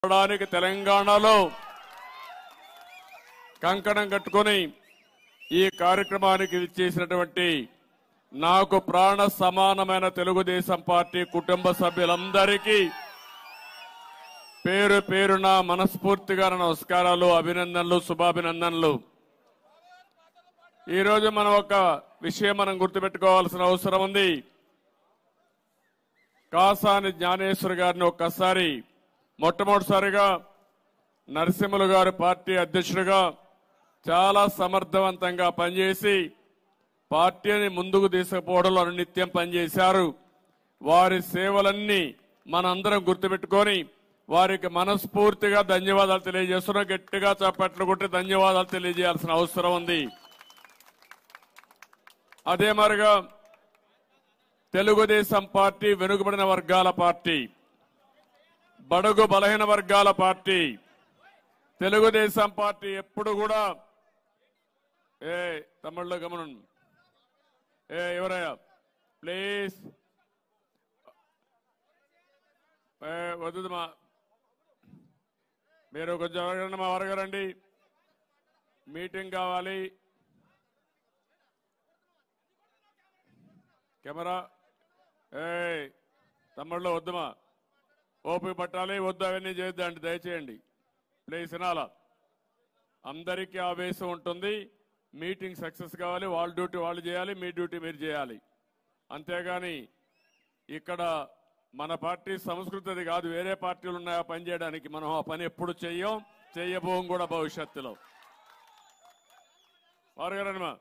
రావడానికి తెలంగాణలో కంకణం కట్టుకొని ఈ కార్యక్రమానికి ఇచ్చేసినటువంటి నాకు ప్రాణ సమానమైన తెలుగుదేశం పార్టీ కుటుంబ సభ్యులందరికీ పేరు పేరున మనస్ఫూర్తిగా నా నమస్కారాలు అభినందనలు శుభాభినందనలు ఈరోజు మనం ఒక విషయం మనం గుర్తుపెట్టుకోవాల్సిన అవసరం ఉంది కాసాని జ్ఞానేశ్వర్ గారిని ఒక్కసారి మొట్టమొదటిసారిగా నరసింహులు గారు పార్టీ అధ్యక్షుడిగా చాలా సమర్థవంతంగా పనిచేసి పార్టీని ముందుకు తీసుకుపోవడంలో నిత్యం పనిచేశారు వారి సేవలన్నీ మనందరం గుర్తుపెట్టుకొని వారికి మనస్ఫూర్తిగా ధన్యవాదాలు తెలియజేస్తున్నాం గట్టిగా చప్పట్లు కొట్టి ధన్యవాదాలు తెలియజేయాల్సిన అవసరం ఉంది అదే మరిగా తెలుగుదేశం పార్టీ వెనుకబడిన వర్గాల పార్టీ బడుగు బలహీన వర్గాల పార్టీ తెలుగుదేశం పార్టీ ఎప్పుడు కూడా ఏ తమిళ్లో గమనం ఏ ఎవరయ్యా ప్లీజ్ ఏ, వద్దు మా మీరు కొంచెం ఎవరికైనా మా వరగరండి మీటింగ్ కావాలి కెమెరా ఏ తమ్ముళ్ళు వద్దుమా ఓపిక పట్టాలి వద్దు అవన్నీ చేయొద్దండి దయచేయండి ప్లీజ్ వినాలా అందరికీ ఆవేశం ఉంటుంది మీటింగ్ సక్సెస్ కావాలి వాళ్ళ డ్యూటీ వాళ్ళు చేయాలి మీ డ్యూటీ మీరు చేయాలి అంతేగాని ఇక్కడ మన పార్టీ సంస్కృతి అది కాదు వేరే పార్టీలు ఉన్నాయా పని చేయడానికి మనం ఆ పని ఎప్పుడు చెయ్యం చెయ్యబోం కూడా భవిష్యత్తులో వారుగారమ్మా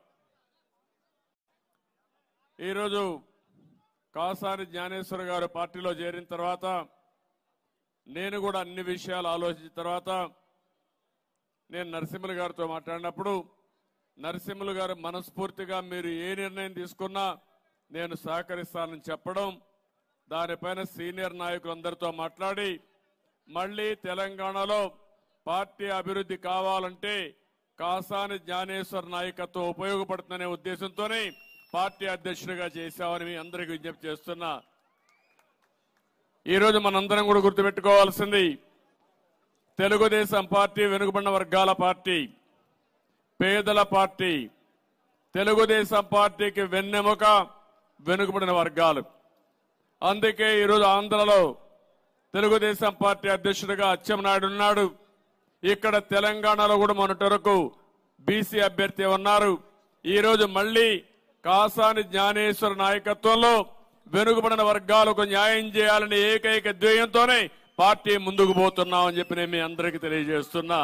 ఈరోజు కాసాని జ్ఞానేశ్వర గారు పార్టీలో చేరిన తర్వాత నేను కూడా అన్ని విషయాలు ఆలోచించిన తర్వాత నేను నరసింహులు గారితో మాట్లాడినప్పుడు నరసింహులు గారు మనస్ఫూర్తిగా మీరు ఏ నిర్ణయం తీసుకున్నా నేను సహకరిస్తానని చెప్పడం దానిపైన సీనియర్ నాయకులందరితో మాట్లాడి మళ్ళీ తెలంగాణలో పార్టీ అభివృద్ధి కావాలంటే కాసాని జ్ఞానేశ్వర్ నాయకత్వం ఉపయోగపడుతుందనే ఉద్దేశంతోనే పార్టీ అధ్యక్షుడిగా చేశామని మీ అందరికీ విజ్ఞప్తి చేస్తున్నా ఈరోజు మనందరం కూడా గుర్తుపెట్టుకోవాల్సింది తెలుగుదేశం పార్టీ వెనుకబడిన వర్గాల పార్టీ పేదల పార్టీ తెలుగుదేశం పార్టీకి వెన్నెముక వెనుకబడిన వర్గాలు అందుకే ఈరోజు ఆంధ్రలో తెలుగుదేశం పార్టీ అధ్యక్షుడిగా అచ్చెన్నాయుడు ఉన్నాడు ఇక్కడ తెలంగాణలో కూడా మొన్నటి వరకు బీసీ అభ్యర్థి ఉన్నారు ఈరోజు మళ్ళీ కాసాని జ్ఞానేశ్వర నాయకత్వంలో వెనుకబడిన వర్గాలకు న్యాయం చేయాలనే ఏకైక ధ్యేయంతోనే పార్టీ ముందుకు పోతున్నామని చెప్పి నేను మీ అందరికీ తెలియజేస్తున్నా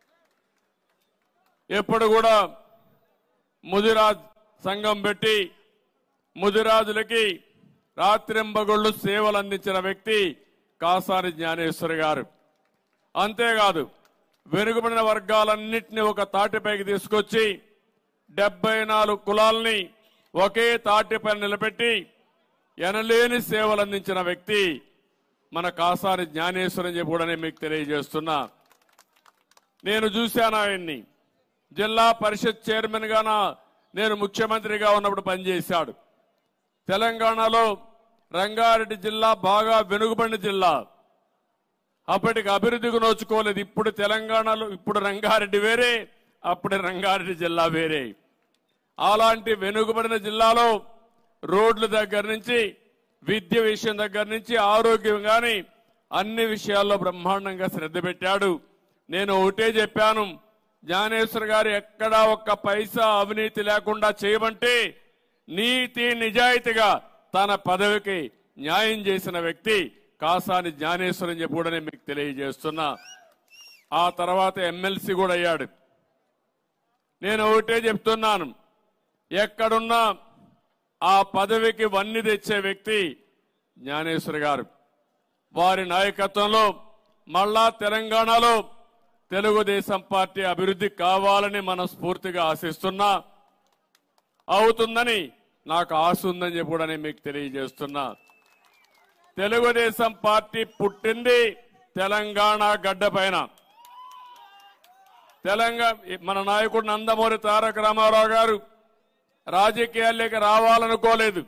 ఎప్పుడు కూడా ముదిరాజ్ సంఘం పెట్టి ముదిరాజులకి రాత్రింబగొళ్ళు సేవలు అందించిన వ్యక్తి కాసాని జ్ఞానేశ్వరి గారు అంతేకాదు వెనుకబడిన వర్గాలన్నింటినీ ఒక తాటిపైకి తీసుకొచ్చి డెబ్బై నాలుగు కులాల్ని ఒకే తాటిపై నిలబెట్టి ఎనలేని సేవలు అందించిన వ్యక్తి మన కాసాని జ్ఞానేశ్వరం చెప్పి కూడా నేను మీకు తెలియజేస్తున్నా నేను చూశాను ఆయన్ని జిల్లా పరిషత్ చైర్మన్ గా నా- నేను ముఖ్యమంత్రిగా ఉన్నప్పుడు పనిచేశాడు తెలంగాణలో రంగారెడ్డి జిల్లా బాగా వెనుకబడిన జిల్లా అప్పటికి అభివృద్ధికి నోచుకోలేదు ఇప్పుడు తెలంగాణలో ఇప్పుడు రంగారెడ్డి వేరే అప్పుడు రంగారెడ్డి జిల్లా వేరే అలాంటి వెనుకబడిన జిల్లాలో రోడ్ల దగ్గర నుంచి విద్య విషయం దగ్గర నుంచి ఆరోగ్యం గాని అన్ని విషయాల్లో బ్రహ్మాండంగా శ్రద్ధ పెట్టాడు నేను ఒకటే చెప్పాను జ్ఞానేశ్వర్ గారు ఎక్కడా ఒక్క పైసా అవినీతి లేకుండా చేయమంటే నీతి నిజాయితీగా తన పదవికి న్యాయం చేసిన వ్యక్తి కాసాని జ్ఞానేశ్వర్ అని చెప్పి కూడా నేను మీకు తెలియజేస్తున్నా ఆ తర్వాత ఎమ్మెల్సీ కూడా అయ్యాడు నేను ఒకటే చెప్తున్నాను ఎక్కడున్నా ఆ పదవికి వన్ని తెచ్చే వ్యక్తి జ్ఞానేశ్వర్ గారు వారి నాయకత్వంలో మళ్ళా తెలంగాణలో తెలుగుదేశం పార్టీ అభివృద్ధి కావాలని మనస్ఫూర్తిగా ఆశిస్తున్నా అవుతుందని నాకు ఆశ ఉందని చెప్పి కూడా నేను మీకు తెలియజేస్తున్నా తెలుగుదేశం పార్టీ పుట్టింది తెలంగాణ గడ్డ పైన తెలంగాణ మన నాయకుడు నందమూరి తారక రామారావు గారు రాజకీయాల్లోకి రావాలనుకోలేదు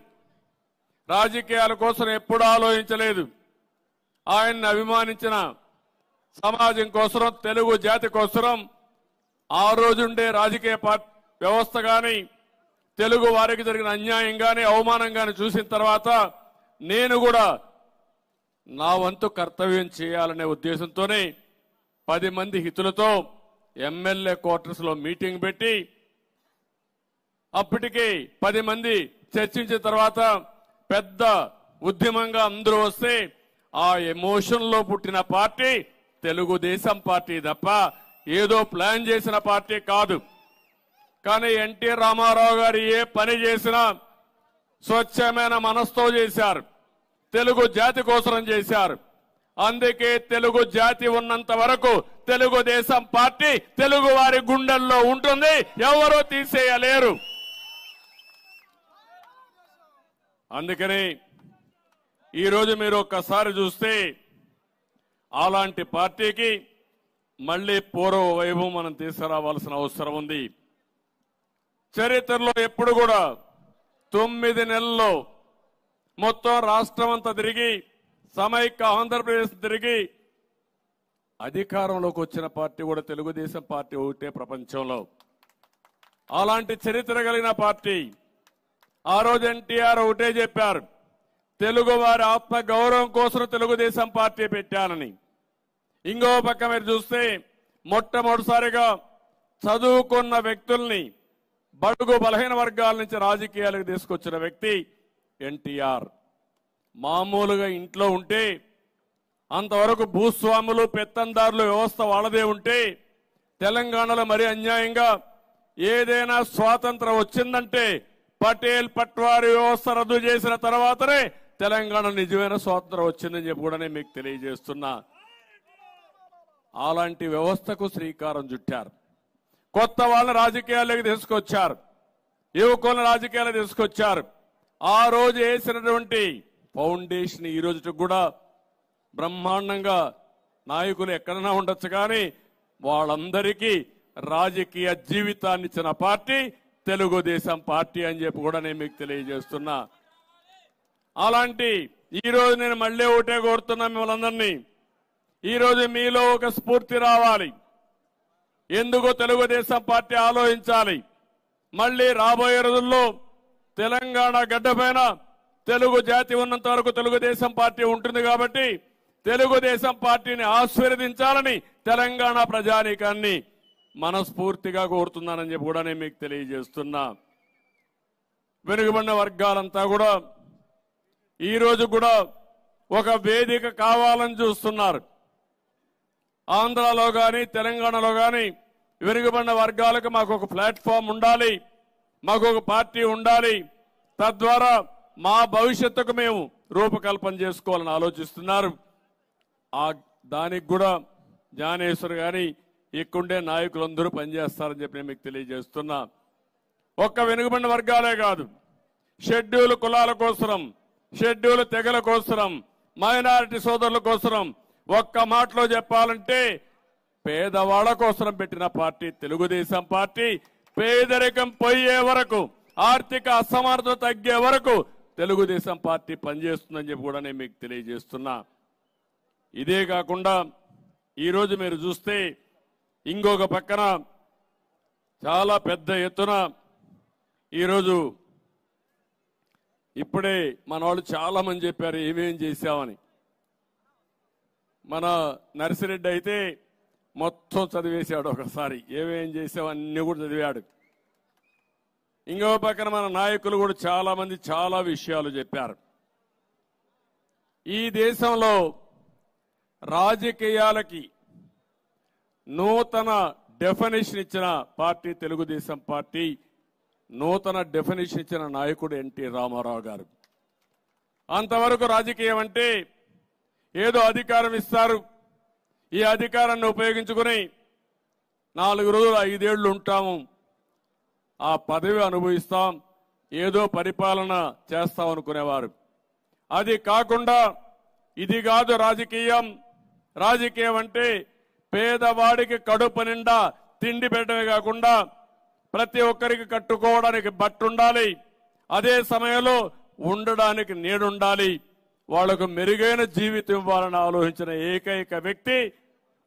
రాజకీయాల కోసం ఎప్పుడు ఆలోచించలేదు ఆయన్ని అభిమానించిన సమాజం కోసరం తెలుగు జాతి కోసరం ఆ రోజుండే రాజకీయ పార్టీ వ్యవస్థ గాని తెలుగు వారికి జరిగిన అన్యాయం గాని అవమానం గాని చూసిన తర్వాత నేను కూడా నా వంతు కర్తవ్యం చేయాలనే ఉద్దేశంతోనే పది మంది హితులతో ఎమ్మెల్యే క్వార్టర్స్ లో మీటింగ్ పెట్టి అప్పటికి పది మంది చర్చించిన తర్వాత పెద్ద ఉద్యమంగా అందరూ వస్తే ఆ ఎమోషన్ లో పుట్టిన పార్టీ తెలుగుదేశం పార్టీ తప్ప ఏదో ప్లాన్ చేసిన పార్టీ కాదు కానీ ఎన్టీ రామారావు గారు ఏ పని చేసినా స్వచ్ఛమైన మనసుతో చేశారు తెలుగు జాతి కోసరం చేశారు అందుకే తెలుగు జాతి ఉన్నంత వరకు తెలుగుదేశం పార్టీ తెలుగు వారి గుండెల్లో ఉంటుంది ఎవరూ తీసేయలేరు అందుకని ఈరోజు మీరు ఒక్కసారి చూస్తే అలాంటి పార్టీకి మళ్ళీ పూర్వ వైభవం మనం తీసుకురావాల్సిన అవసరం ఉంది చరిత్రలో ఎప్పుడు కూడా తొమ్మిది నెలల్లో మొత్తం రాష్ట్రం అంతా తిరిగి సమైక్య ఆంధ్రప్రదేశ్ తిరిగి అధికారంలోకి వచ్చిన పార్టీ కూడా తెలుగుదేశం పార్టీ ఒకటే ప్రపంచంలో అలాంటి చరిత్ర కలిగిన పార్టీ ఆ రోజు ఎన్టీఆర్ ఒకటే చెప్పారు తెలుగు వారి ఆత్మ గౌరవం కోసం తెలుగుదేశం పార్టీ పెట్టానని ఇంకో పక్క మీరు చూస్తే మొట్టమొదటిసారిగా చదువుకున్న వ్యక్తుల్ని బడుగు బలహీన వర్గాల నుంచి రాజకీయాలకు తీసుకొచ్చిన వ్యక్తి ఎన్టీఆర్ మామూలుగా ఇంట్లో ఉంటే అంతవరకు భూస్వాములు పెత్తందారులు వ్యవస్థ వాళ్ళదే ఉంటే తెలంగాణలో మరీ అన్యాయంగా ఏదైనా స్వాతంత్రం వచ్చిందంటే పటేల్ పట్వారి వ్యవస్థ రద్దు చేసిన తర్వాతనే తెలంగాణ నిజమైన స్వాతంత్రం వచ్చిందని చెప్పి కూడా నేను మీకు తెలియజేస్తున్నా అలాంటి వ్యవస్థకు శ్రీకారం చుట్టారు కొత్త వాళ్ళని రాజకీయాల్లోకి తీసుకొచ్చారు యువకులను రాజకీయాలు తీసుకొచ్చారు ఆ రోజు వేసినటువంటి ఫౌండేషన్ ఈ రోజుకి కూడా బ్రహ్మాండంగా నాయకులు ఎక్కడైనా ఉండొచ్చు కానీ వాళ్ళందరికీ రాజకీయ జీవితాన్ని ఇచ్చిన పార్టీ తెలుగుదేశం పార్టీ అని చెప్పి కూడా నేను మీకు తెలియజేస్తున్నా అలాంటి ఈ రోజు నేను మళ్ళీ ఒకటే కోరుతున్నా మిమ్మల్ని అందరినీ ఈ రోజు మీలో ఒక స్ఫూర్తి రావాలి ఎందుకు తెలుగుదేశం పార్టీ ఆలోచించాలి మళ్ళీ రాబోయే రోజుల్లో తెలంగాణ గడ్డపైన తెలుగు జాతి ఉన్నంత వరకు తెలుగుదేశం పార్టీ ఉంటుంది కాబట్టి తెలుగుదేశం పార్టీని ఆశీర్వదించాలని తెలంగాణ ప్రజానీకాన్ని మనస్ఫూర్తిగా కోరుతున్నానని చెప్పి కూడా నేను మీకు తెలియజేస్తున్నా వెనుకబడిన వర్గాలంతా కూడా ఈ రోజు కూడా ఒక వేదిక కావాలని చూస్తున్నారు ఆంధ్రాలో గాని తెలంగాణలో గాని వెనుకబడిన వర్గాలకు మాకు ఒక ప్లాట్ఫామ్ ఉండాలి మాకు ఒక పార్టీ ఉండాలి తద్వారా మా భవిష్యత్తుకు మేము రూపకల్పన చేసుకోవాలని ఆలోచిస్తున్నారు ఆ దానికి కూడా జ్ఞానేశ్వర్ గాని ఇక్కడుండే నాయకులందరూ పనిచేస్తారని చెప్పి నేను మీకు తెలియజేస్తున్నా ఒక్క వెనుకబడిన వర్గాలే కాదు షెడ్యూల్ కులాల కోసరం షెడ్యూల్ తెగల కోసరం మైనారిటీ సోదరుల కోసరం ఒక్క మాటలో చెప్పాలంటే పేదవాళ్ల కోసరం పెట్టిన పార్టీ తెలుగుదేశం పార్టీ పేదరికం పోయే వరకు ఆర్థిక అసమానత తగ్గే వరకు తెలుగుదేశం పార్టీ పనిచేస్తుందని చెప్పి కూడా నేను మీకు తెలియజేస్తున్నా ఇదే కాకుండా ఈరోజు మీరు చూస్తే ఇంకొక పక్కన చాలా పెద్ద ఎత్తున ఈరోజు ఇప్పుడే మన వాళ్ళు చాలా మంది చెప్పారు ఏమేం చేశామని మన నర్సిరెడ్డి అయితే మొత్తం చదివేశాడు ఒకసారి ఏమేం చేసావు అన్ని కూడా చదివాడు ఇంకో పక్కన మన నాయకులు కూడా చాలా మంది చాలా విషయాలు చెప్పారు ఈ దేశంలో రాజకీయాలకి నూతన డెఫినేషన్ ఇచ్చిన పార్టీ తెలుగుదేశం పార్టీ నూతన డెఫినేషన్ ఇచ్చిన నాయకుడు ఎన్టీ రామారావు గారు అంతవరకు రాజకీయం అంటే ఏదో అధికారం ఇస్తారు ఈ అధికారాన్ని ఉపయోగించుకుని నాలుగు రోజులు ఐదేళ్లు ఉంటాము ఆ పదవి అనుభవిస్తాం ఏదో పరిపాలన చేస్తాం అనుకునేవారు అది కాకుండా ఇది కాదు రాజకీయం రాజకీయం అంటే పేదవాడికి కడుపు నిండా తిండి పెట్టడమే కాకుండా ప్రతి ఒక్కరికి కట్టుకోవడానికి బట్ట ఉండాలి అదే సమయంలో ఉండడానికి నీడుండాలి వాళ్లకు మెరుగైన జీవితం ఇవ్వాలని ఆలోచించిన ఏకైక వ్యక్తి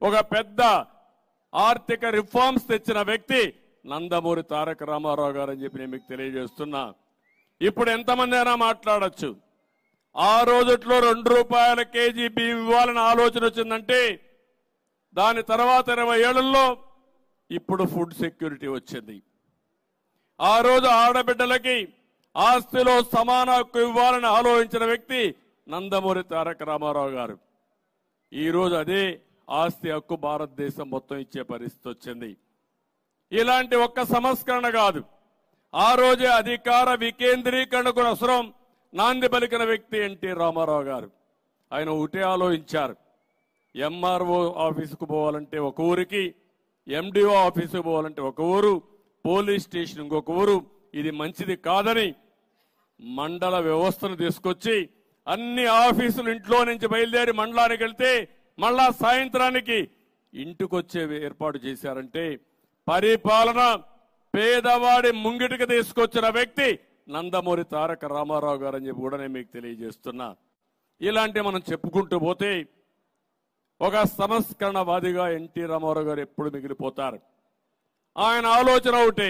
ఒక పెద్ద ఆర్థిక రిఫార్మ్స్ తెచ్చిన వ్యక్తి నందమూరి తారక రామారావు గారు అని చెప్పి నేను మీకు తెలియజేస్తున్నా ఇప్పుడు ఎంతమంది అయినా మాట్లాడొచ్చు ఆ రోజుట్లో రెండు రూపాయల కేజీ బియ్యం ఇవ్వాలని ఆలోచన వచ్చిందంటే దాని తర్వాత ఇరవై ఏళ్లలో ఇప్పుడు ఫుడ్ సెక్యూరిటీ వచ్చింది ఆ రోజు ఆడబిడ్డలకి ఆస్తిలో సమాన హక్కు ఇవ్వాలని ఆలోచించిన వ్యక్తి నందమూరి తారక రామారావు గారు ఈ రోజు అదే ఆస్తి హక్కు భారతదేశం మొత్తం ఇచ్చే పరిస్థితి వచ్చింది ఇలాంటి ఒక్క సంస్కరణ కాదు ఆ రోజే అధికార వికేంద్రీకరణకు అవసరం నాంది పలికిన వ్యక్తి ఎన్టీ రామారావు గారు ఆయన ఒకటే ఆలోచించారు ఎంఆర్ఓ ఆఫీసుకు పోవాలంటే ఒక ఊరికి ఎండిఓ ఆఫీసుకు పోవాలంటే ఒక ఊరు పోలీస్ స్టేషన్ ఇంకొక ఊరు ఇది మంచిది కాదని మండల వ్యవస్థను తీసుకొచ్చి అన్ని ఆఫీసులు ఇంట్లో నుంచి బయలుదేరి మండలానికి వెళ్తే మళ్ళా సాయంత్రానికి ఇంటికొచ్చే ఏర్పాటు చేశారంటే పరిపాలన పేదవాడి ముంగిటికి తీసుకొచ్చిన వ్యక్తి నందమూరి తారక రామారావు గారు అని చెప్పి కూడా నేను మీకు తెలియజేస్తున్నా ఇలాంటి మనం చెప్పుకుంటూ పోతే ఒక సంస్కరణవాదిగా ఎన్టీ రామారావు గారు ఎప్పుడు మిగిలిపోతారు ఆయన ఆలోచన ఒకటి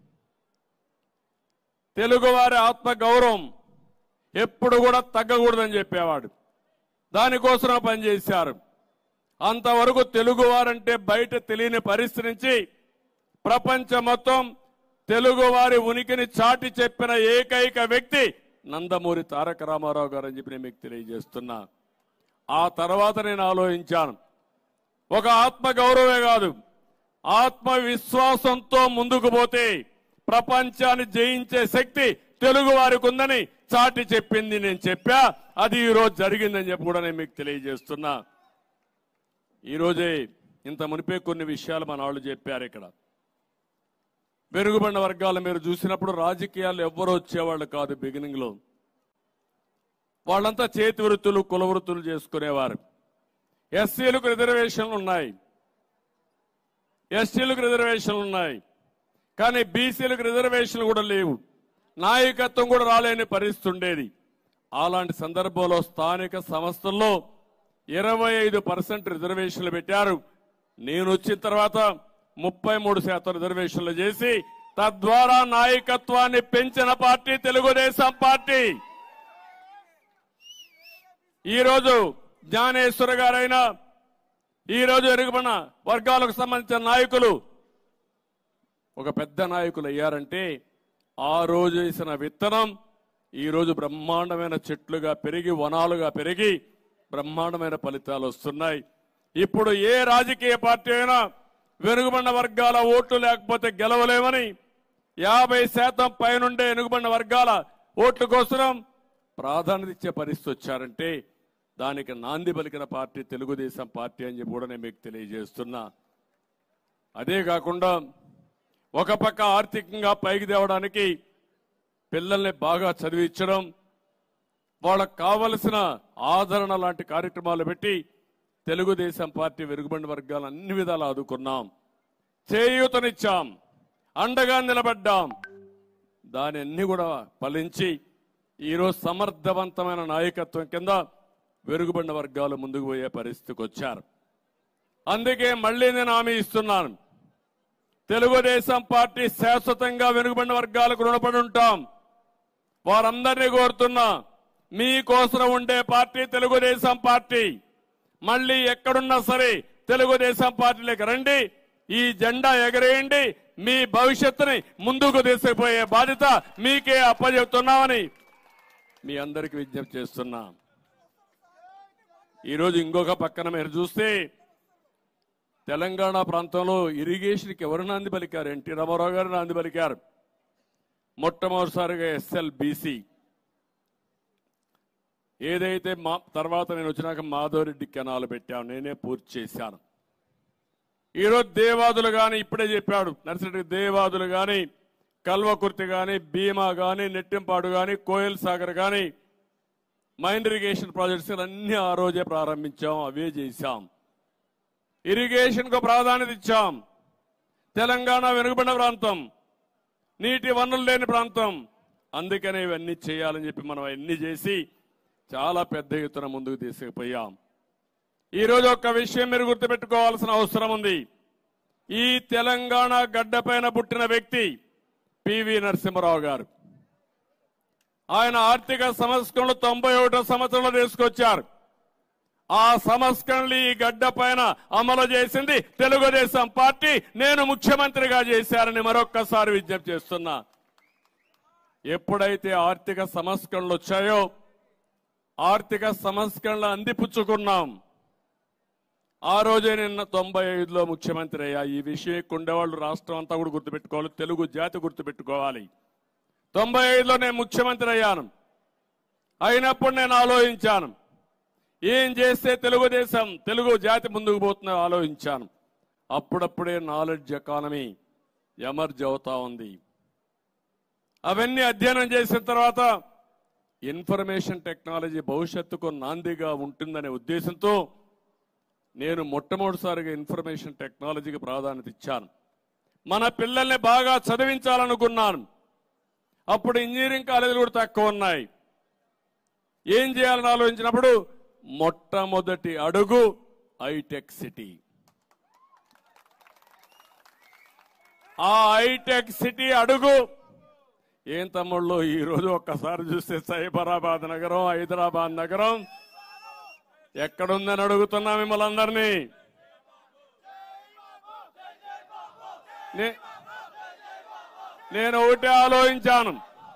తెలుగువారి ఆత్మ గౌరవం ఎప్పుడు కూడా తగ్గకూడదని చెప్పేవాడు దానికోసం పనిచేశారు అంతవరకు తెలుగువారంటే బయట తెలియని పరిస్థితి నుంచి ప్రపంచం మొత్తం తెలుగువారి ఉనికిని చాటి చెప్పిన ఏకైక వ్యక్తి నందమూరి తారక రామారావు గారు అని చెప్పి నేను మీకు తెలియజేస్తున్నా ఆ తర్వాత నేను ఆలోచించాను ఒక ఆత్మ గౌరవమే కాదు ఆత్మవిశ్వాసంతో ముందుకు పోతే ప్రపంచాన్ని జయించే శక్తి తెలుగు వారికి ఉందని చాటి చెప్పింది నేను చెప్పా అది ఈ రోజు జరిగిందని చెప్పి కూడా నేను మీకు తెలియజేస్తున్నా ఈ రోజే ఇంత మునిపే కొన్ని విషయాలు మన వాళ్ళు చెప్పారు ఇక్కడ వెరుగుబడిన వర్గాలు మీరు చూసినప్పుడు రాజకీయాలు ఎవ్వరు వచ్చేవాళ్ళు కాదు బిగినింగ్ లో వాళ్ళంతా చేతి వృత్తులు కుల వృత్తులు చేసుకునేవారు ఎస్సీలకు రిజర్వేషన్లు ఉన్నాయి ఎస్టీలకు రిజర్వేషన్లు ఉన్నాయి కానీ బీసీలకు రిజర్వేషన్లు కూడా లేవు నాయకత్వం కూడా రాలేని పరిస్థితి ఉండేది అలాంటి సందర్భంలో స్థానిక సంస్థల్లో ఇరవై ఐదు పర్సెంట్ రిజర్వేషన్లు పెట్టారు నేను వచ్చిన తర్వాత ముప్పై మూడు శాతం రిజర్వేషన్లు చేసి తద్వారా నాయకత్వాన్ని పెంచిన పార్టీ తెలుగుదేశం పార్టీ ఈ రోజు జ్ఞానేశ్వర గారైనా ఈ రోజు ఎరుగుబడిన వర్గాలకు సంబంధించిన నాయకులు ఒక పెద్ద నాయకులు అయ్యారంటే ఆ రోజు వేసిన విత్తనం ఈ రోజు బ్రహ్మాండమైన చెట్లుగా పెరిగి వనాలుగా పెరిగి బ్రహ్మాండమైన ఫలితాలు వస్తున్నాయి ఇప్పుడు ఏ రాజకీయ పార్టీ అయినా వెనుకబడిన వర్గాల ఓట్లు లేకపోతే గెలవలేమని యాభై శాతం పైనుండే వెనుకబడిన వర్గాల ఓట్ల కోసం ప్రాధాన్యత ఇచ్చే పరిస్థితి వచ్చారంటే దానికి నాంది పలికిన పార్టీ తెలుగుదేశం పార్టీ అని చెప్పి కూడా నేను మీకు తెలియజేస్తున్నా అదే కాకుండా ఒక పక్క ఆర్థికంగా పైకి తేవడానికి పిల్లల్ని బాగా చదివించడం వాళ్ళకు కావలసిన ఆదరణ లాంటి కార్యక్రమాలు పెట్టి తెలుగుదేశం పార్టీ వెరుగుబడిన వర్గాలు అన్ని విధాలు ఆదుకున్నాం చేయూతనిచ్చాం అండగా నిలబడ్డాం దాని అన్ని కూడా ఫలించి ఈరోజు సమర్థవంతమైన నాయకత్వం కింద వెరుగుబడిన వర్గాలు ముందుకు పోయే పరిస్థితికి వచ్చారు అందుకే మళ్ళీ నేను హామీ ఇస్తున్నాను తెలుగుదేశం పార్టీ శాశ్వతంగా వెనుకబడిన వర్గాలకు రుణపడి ఉంటాం వారందరినీ కోరుతున్నా మీకోసం ఉండే పార్టీ తెలుగుదేశం పార్టీ మళ్ళీ ఎక్కడున్నా సరే తెలుగుదేశం పార్టీలోకి రండి ఈ జెండా ఎగరేయండి మీ భవిష్యత్తుని ముందుకు తీసుకుపోయే బాధ్యత మీకే అప్పచెప్తున్నామని మీ అందరికి విజ్ఞప్తి చేస్తున్నా ఈరోజు ఇంకొక పక్కన మీరు చూస్తే తెలంగాణ ప్రాంతంలో ఇరిగేషన్కి ఎవరు నాంది పలికారు ఎన్టీ రామారావు గారు నాంది పలికారు మొట్టమొదటిసారిగా ఎస్ఎల్బిసి ఏదైతే మా తర్వాత నేను వచ్చినాక మాధవరెడ్డి కెనాలు పెట్టాను నేనే పూర్తి చేశాను ఈరోజు దేవాదులు గాని ఇప్పుడే చెప్పాడు నర్సిరెడ్డి దేవాదులు గాని కల్వకుర్తి గాని భీమా గాని నెట్టింపాడు గాని కోయల్ సాగర్ గాని మైండ్ ఇరిగేషన్ ప్రాజెక్ట్స్ అన్ని ఆ రోజే ప్రారంభించాం అవే చేశాం ఇరిగేషన్ కు ప్రాధాన్యత ఇచ్చాం తెలంగాణ వెనుకబడిన ప్రాంతం నీటి వనరులు లేని ప్రాంతం అందుకనే ఇవన్నీ చేయాలని చెప్పి మనం అవన్నీ చేసి చాలా పెద్ద ఎత్తున ముందుకు తీసుకుపోయాం ఈరోజు ఒక విషయం మీరు గుర్తుపెట్టుకోవాల్సిన అవసరం ఉంది ఈ తెలంగాణ గడ్డపైన పుట్టిన వ్యక్తి పివి నరసింహరావు గారు ఆయన ఆర్థిక సంస్కరణలు తొంభై ఒకటో సంవత్సరంలో తీసుకొచ్చారు ఆ సంస్కరణలు ఈ గడ్డ పైన అమలు చేసింది తెలుగుదేశం పార్టీ నేను ముఖ్యమంత్రిగా చేశారని మరొక్కసారి విజ్ఞప్తి చేస్తున్నా ఎప్పుడైతే ఆర్థిక సంస్కరణలు వచ్చాయో ఆర్థిక సంస్కరణలు అందిపుచ్చుకున్నాం ఆ రోజే నిన్న తొంభై ఐదులో ముఖ్యమంత్రి అయ్యా ఈ విషయం ఇక్కడ ఉండేవాళ్ళు రాష్ట్రం అంతా కూడా గుర్తుపెట్టుకోవాలి తెలుగు జాతి గుర్తుపెట్టుకోవాలి తొంభై ఐదులో నేను ముఖ్యమంత్రి అయ్యాను అయినప్పుడు నేను ఆలోచించాను ఏం చేస్తే తెలుగుదేశం తెలుగు జాతి ముందుకు పోతుందో ఆలోచించాను అప్పుడప్పుడే నాలెడ్జ్ ఎకానమీ ఎమర్జ్ అవుతా ఉంది అవన్నీ అధ్యయనం చేసిన తర్వాత ఇన్ఫర్మేషన్ టెక్నాలజీ భవిష్యత్తుకు నాందిగా ఉంటుందనే ఉద్దేశంతో నేను మొట్టమొదటిసారిగా ఇన్ఫర్మేషన్ టెక్నాలజీకి ప్రాధాన్యత ఇచ్చాను మన పిల్లల్ని బాగా చదివించాలనుకున్నాను అప్పుడు ఇంజనీరింగ్ కాలేజీలు కూడా తక్కువ ఉన్నాయి ఏం చేయాలని ఆలోచించినప్పుడు మొట్టమొదటి అడుగు హైటెక్ సిటీ ఆ హైటెక్ సిటీ అడుగు ఏం తమ్ముళ్ళు ఈ రోజు ఒక్కసారి చూస్తే సైబరాబాద్ నగరం హైదరాబాద్ నగరం ఎక్కడుందని అడుగుతున్నా మిమ్మల్ని అందరినీ నే- నేను ఒకటే ఆలోచించాను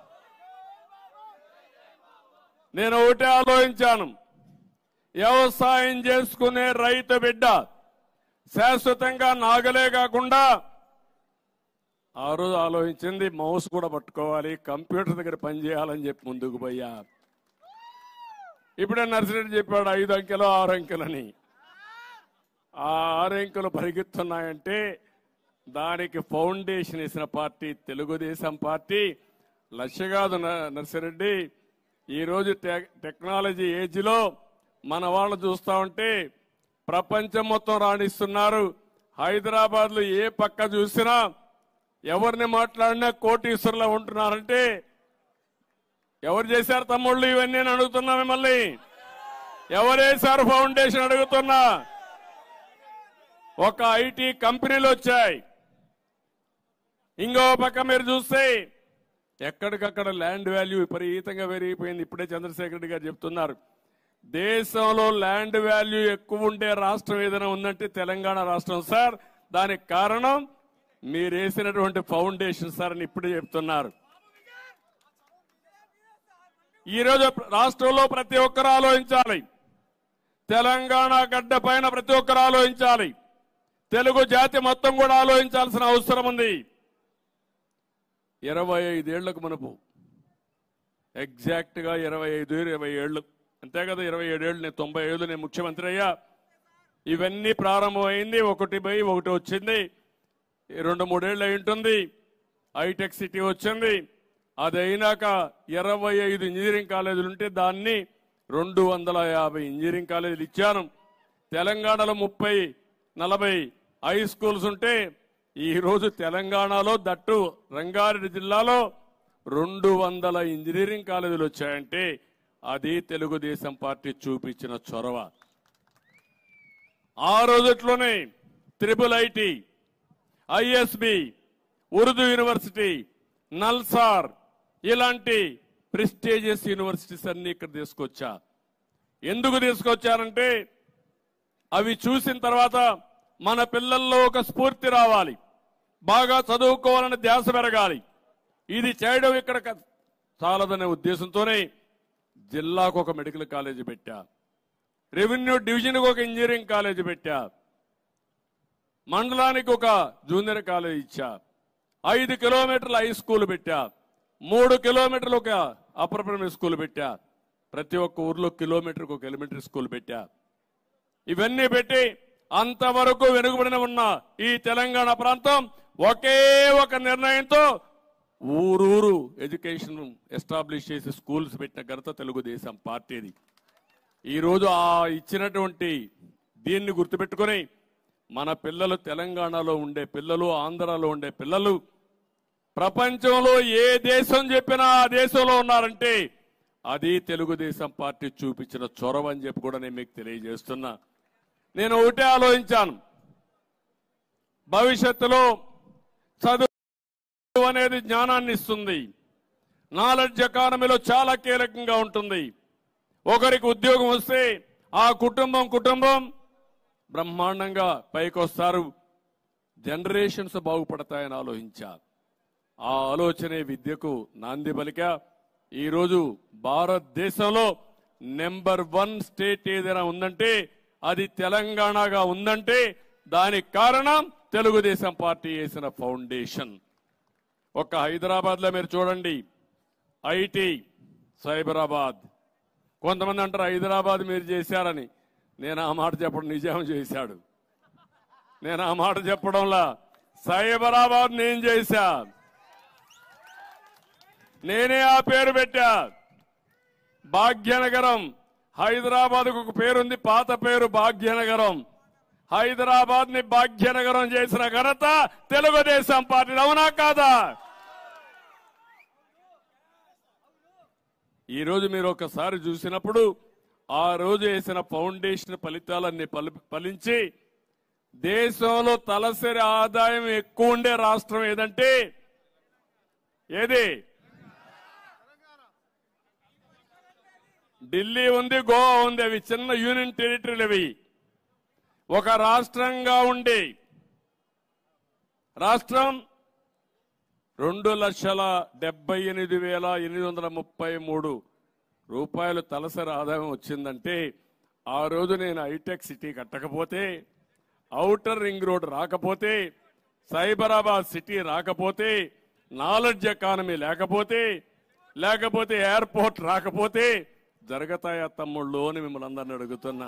నేను ఒకటే ఆలోచించాను వ్యవసాయం చేసుకునే రైతు బిడ్డ శాశ్వతంగా నాగలే కాకుండా ఆ రోజు ఆలోచించింది మౌస్ కూడా పట్టుకోవాలి కంప్యూటర్ దగ్గర పనిచేయాలని చెప్పి ముందుకు పోయా ఇప్పుడే నర్సిరెడ్డి చెప్పాడు ఐదు అంకెలు ఆరు అంకెలని ఆ ఆరు అంకెలు పరిగెత్తున్నాయంటే దానికి ఫౌండేషన్ వేసిన పార్టీ తెలుగుదేశం పార్టీ లక్ష్య కాదు న- నర్సిరెడ్డి ఈరోజు టె- టెక్నాలజీ ఏజ్లో మన వాళ్ళు చూస్తా ఉంటే ప్రపంచం మొత్తం రాణిస్తున్నారు హైదరాబాద్ లో ఏ పక్క చూసినా ఎవరిని మాట్లాడినా కోటీశ్వరులు ఉంటున్నారంటే ఎవరు చేశారు తమ్ముళ్ళు ఇవన్నీ అని అడుగుతున్నా మిమ్మల్ని ఎవరేశారు ఫౌండేషన్ అడుగుతున్నా ఒక ఐటీ కంపెనీలు వచ్చాయి ఇంకో పక్క మీరు చూస్తే ఎక్కడికక్కడ ల్యాండ్ వాల్యూ విపరీతంగా పెరిగిపోయింది ఇప్పుడే చంద్రశేఖర్ రెడ్డి గారు చెప్తున్నారు దేశంలో ల్యాండ్ వాల్యూ ఎక్కువ ఉండే రాష్ట్రం ఏదైనా ఉందంటే తెలంగాణ రాష్ట్రం సార్ దానికి కారణం మీరు వేసినటువంటి ఫౌండేషన్ సార్ అని ఇప్పుడే చెప్తున్నారు ఈ రోజు రాష్ట్రంలో ప్రతి ఒక్కరు ఆలోచించాలి తెలంగాణ గడ్డ పైన ప్రతి ఒక్కరు ఆలోచించాలి తెలుగు జాతి మొత్తం కూడా ఆలోచించాల్సిన అవసరం ఉంది ఇరవై ఐదేళ్లకు మనపు ఎగ్జాక్ట్ గా ఇరవై ఐదు ఇరవై ఏళ్ళు అంతే కదా ఇరవై ఏడేళ్ళు నేను తొంభై ఏళ్ళు నేను ముఖ్యమంత్రి అయ్యా ఇవన్నీ ప్రారంభమైంది ఒకటి పోయి ఒకటి వచ్చింది ఈ రెండు మూడేళ్ళు అయి ఉంటుంది హైటెక్ సిటీ వచ్చింది అది అయినాక ఇరవై ఐదు ఇంజనీరింగ్ కాలేజీలు ఉంటే దాన్ని రెండు వందల యాభై ఇంజనీరింగ్ కాలేజీలు ఇచ్చాను తెలంగాణలో ముప్పై నలభై హై స్కూల్స్ ఉంటే ఈ రోజు తెలంగాణలో దట్టు రంగారెడ్డి జిల్లాలో రెండు వందల ఇంజనీరింగ్ కాలేజీలు వచ్చాయంటే అది తెలుగుదేశం పార్టీ చూపించిన చొరవ ఆ రోజుట్లోనే triple IT ISB Urdu university NALSAR ఇలాంటి ప్రెస్టీజియస్ యూనివర్సిటీస్ అన్ని ఇక్కడ తీసుకొచ్చా ఎందుకు తీసుకొచ్చారంటే అవి చూసిన తర్వాత మన పిల్లల్లో ఒక స్ఫూర్తి రావాలి బాగా చదువుకోవాలని ధ్యాస పెరగాలి ఇది చేయడం ఇక్కడ క- చాలదనే ఉద్దేశంతోనే జిల్లాకు ఒక మెడికల్ కాలేజీ పెట్టా రెవెన్యూ డివిజన్కి ఒక ఇంజనీరింగ్ కాలేజీ పెట్టా మండలానికి ఒక జూనియర్ కాలేజ్ ఇచ్చా ఐదు కిలోమీటర్ల హై స్కూల్ పెట్టా మూడు కిలోమీటర్లు ఒక అప్పర్ ప్రైమరీ స్కూల్ పెట్టా ప్రతి ఒక్క ఊర్లో కిలోమీటర్కి ఒక ఎలిమెంటరీ స్కూల్ పెట్టా ఇవన్నీ పెట్టి అంతవరకు వెనుకబడిన ఉన్న ఈ తెలంగాణ ప్రాంతం ఒకే ఒక నిర్ణయంతో ఊరూరు ఎడ్యుకేషన్ ఎస్టాబ్లిష్ చేసి స్కూల్స్ పెట్టిన ఘనత తెలుగుదేశం పార్టీది ఈ రోజు ఆ ఇచ్చినటువంటి దీన్ని గుర్తుపెట్టుకొని మన పిల్లలు తెలంగాణలో ఉండే పిల్లలు ఆంధ్రాలో ఉండే పిల్లలు ప్రపంచంలో ఏ దేశం చెప్పినా ఆ దేశంలో ఉన్నారంటే అది తెలుగుదేశం పార్టీ చూపించిన చొరవ అని చెప్పి కూడా నేను మీకు తెలియజేస్తున్నా నేను ఒకటే ఆలోచించాను భవిష్యత్తులో చదువు అనేది జ్ఞానాన్ని ఇస్తుంది నాలెడ్జ్ ఎకానమీలో చాలా కీలకంగా ఉంటుంది ఒకరికి ఉద్యోగం వస్తే ఆ కుటుంబం కుటుంబం బ్రహ్మాండంగా పైకొస్తారు జనరేషన్స్ బాగుపడతాయని ఆలోచించారు ఆ ఆలోచనే విద్యకు నాంది పలిక ఈరోజు భారతదేశంలో నెంబర్ వన్ స్టేట్ ఏదైనా ఉందంటే అది తెలంగాణగా ఉందంటే దానికి కారణం తెలుగుదేశం పార్టీ వేసిన ఫౌండేషన్ ఒక హైదరాబాద్ లో మీరు చూడండి ఐటీ సైబరాబాద్ కొంతమంది అంటారు హైదరాబాద్ మీరు చేశారని నేను ఆ మాట చెప్పడం నిజం చేశాడు నేను ఆ మాట చెప్పడంలా సైబరాబాద్ నేను చేశా నేనే ఆ పేరు పెట్టా భాగ్యనగరం హైదరాబాద్ ఒక పేరుంది పాత పేరు భాగ్యనగరం హైదరాబాద్ ని భాగ్యనగరం చేసిన ఘనత తెలుగుదేశం పార్టీ అవునా కాదా ఈ రోజు మీరు ఒకసారి చూసినప్పుడు ఆ రోజు వేసిన ఫౌండేషన్ ఫలితాలన్నీ పలి- ఫలించి దేశంలో తలసరి ఆదాయం ఎక్కువ ఉండే రాష్ట్రం ఏదంటే ఏది ఢిల్లీ ఉంది గోవా ఉంది అవి చిన్న యూనియన్ టెరిటరీలు అవి ఒక రాష్ట్రంగా ఉండి రాష్ట్రం రెండు లక్షల డెబ్బై ఎనిమిది వేల ఎనిమిది వందల ముప్పై మూడు రూపాయలు తలసరి ఆదాయం వచ్చిందంటే ఆ రోజు నేను హైటెక్ సిటీ కట్టకపోతే ఔటర్ రింగ్ రోడ్ రాకపోతే సైబరాబాద్ సిటీ రాకపోతే నాలెడ్జ్ ఎకానమీ లేకపోతే లేకపోతే ఎయిర్పోర్ట్ రాకపోతే జరగతాయా తమ్ముళ్ళు అని మిమ్మల్ని అందరిని అడుగుతున్నా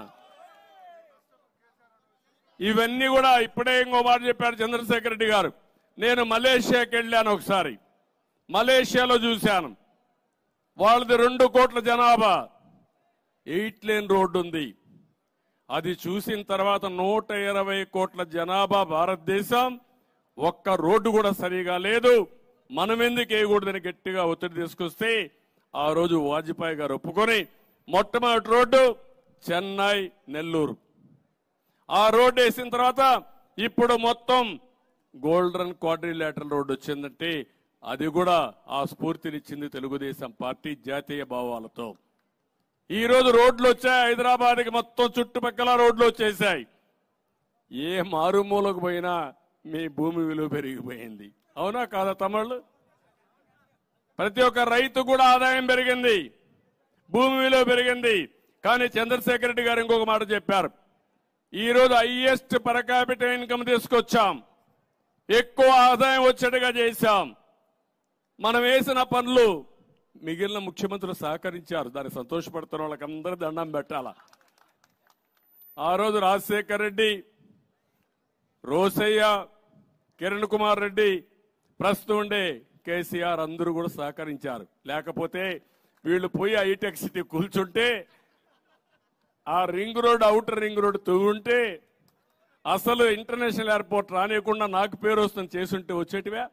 ఇవన్నీ కూడా ఇప్పుడే ఇంకో మాట చెప్పారు చంద్రశేఖర్ రెడ్డి గారు నేను మలేషియాకి వెళ్ళాను ఒకసారి మలేషియాలో చూశాను వాళ్ళది రెండు కోట్ల జనాభా ఎయిట్ లేన్ రోడ్డు ఉంది అది చూసిన తర్వాత నూట ఇరవై కోట్ల జనాభా భారతదేశం ఒక్క రోడ్డు కూడా సరిగా లేదు మనం ఎందుకు వేయకూడదని గట్టిగా ఒత్తిడి తీసుకొస్తే ఆ రోజు వాజ్పేయి గారు ఒప్పుకొని మొట్టమొదటి రోడ్డు చెన్నై నెల్లూరు ఆ రోడ్డు వేసిన తర్వాత ఇప్పుడు మొత్తం గోల్డెన్ క్వాడ్రిలేటరల్ రోడ్డు వచ్చిందంటే అది కూడా ఆ స్ఫూర్తినిచ్చింది తెలుగుదేశం పార్టీ జాతీయ భావాలతో ఈ రోజు రోడ్లు వచ్చాయి హైదరాబాద్కి మొత్తం చుట్టుపక్కల రోడ్లు వచ్చేసాయి ఏ మారుమూలకు పోయినా మీ భూమి విలువ పెరిగిపోయింది అవునా కాదా తమిళ్ళు ప్రతి ఒక్క రైతు కూడా ఆదాయం పెరిగింది భూమి విలువ పెరిగింది కానీ చంద్రశేఖర్ రెడ్డి గారు ఇంకొక మాట చెప్పారు ఈ రోజు హైయెస్ట్ పర్ క్యాపిటల్ ఇన్కమ్ తీసుకొచ్చాం ఎక్కువ ఆదాయం వచ్చేట్టుగా చేశాం మనం వేసిన పనులు మిగిలిన ముఖ్యమంత్రులు సహకరించారు దానికి సంతోషపడుతున్న వాళ్ళకందరూ దండం పెట్టాల ఆ రోజు రాజశేఖర్ రెడ్డి రోసయ్య కిరణ్ కుమార్ రెడ్డి ప్రస్తుతం ఉండే కేసీఆర్ అందరూ కూడా సహకరించారు లేకపోతే వీళ్ళు పోయి హైటెక్ సిటీ కూల్చుంటే ఆ ring road outer ring road తవ్వుంటే అసలు ఇంటర్నేషనల్ ఎయిర్పోర్ట్ రానియకుండా నాకు పేరు వస్తుంది చేసుంటే వచ్చేటివే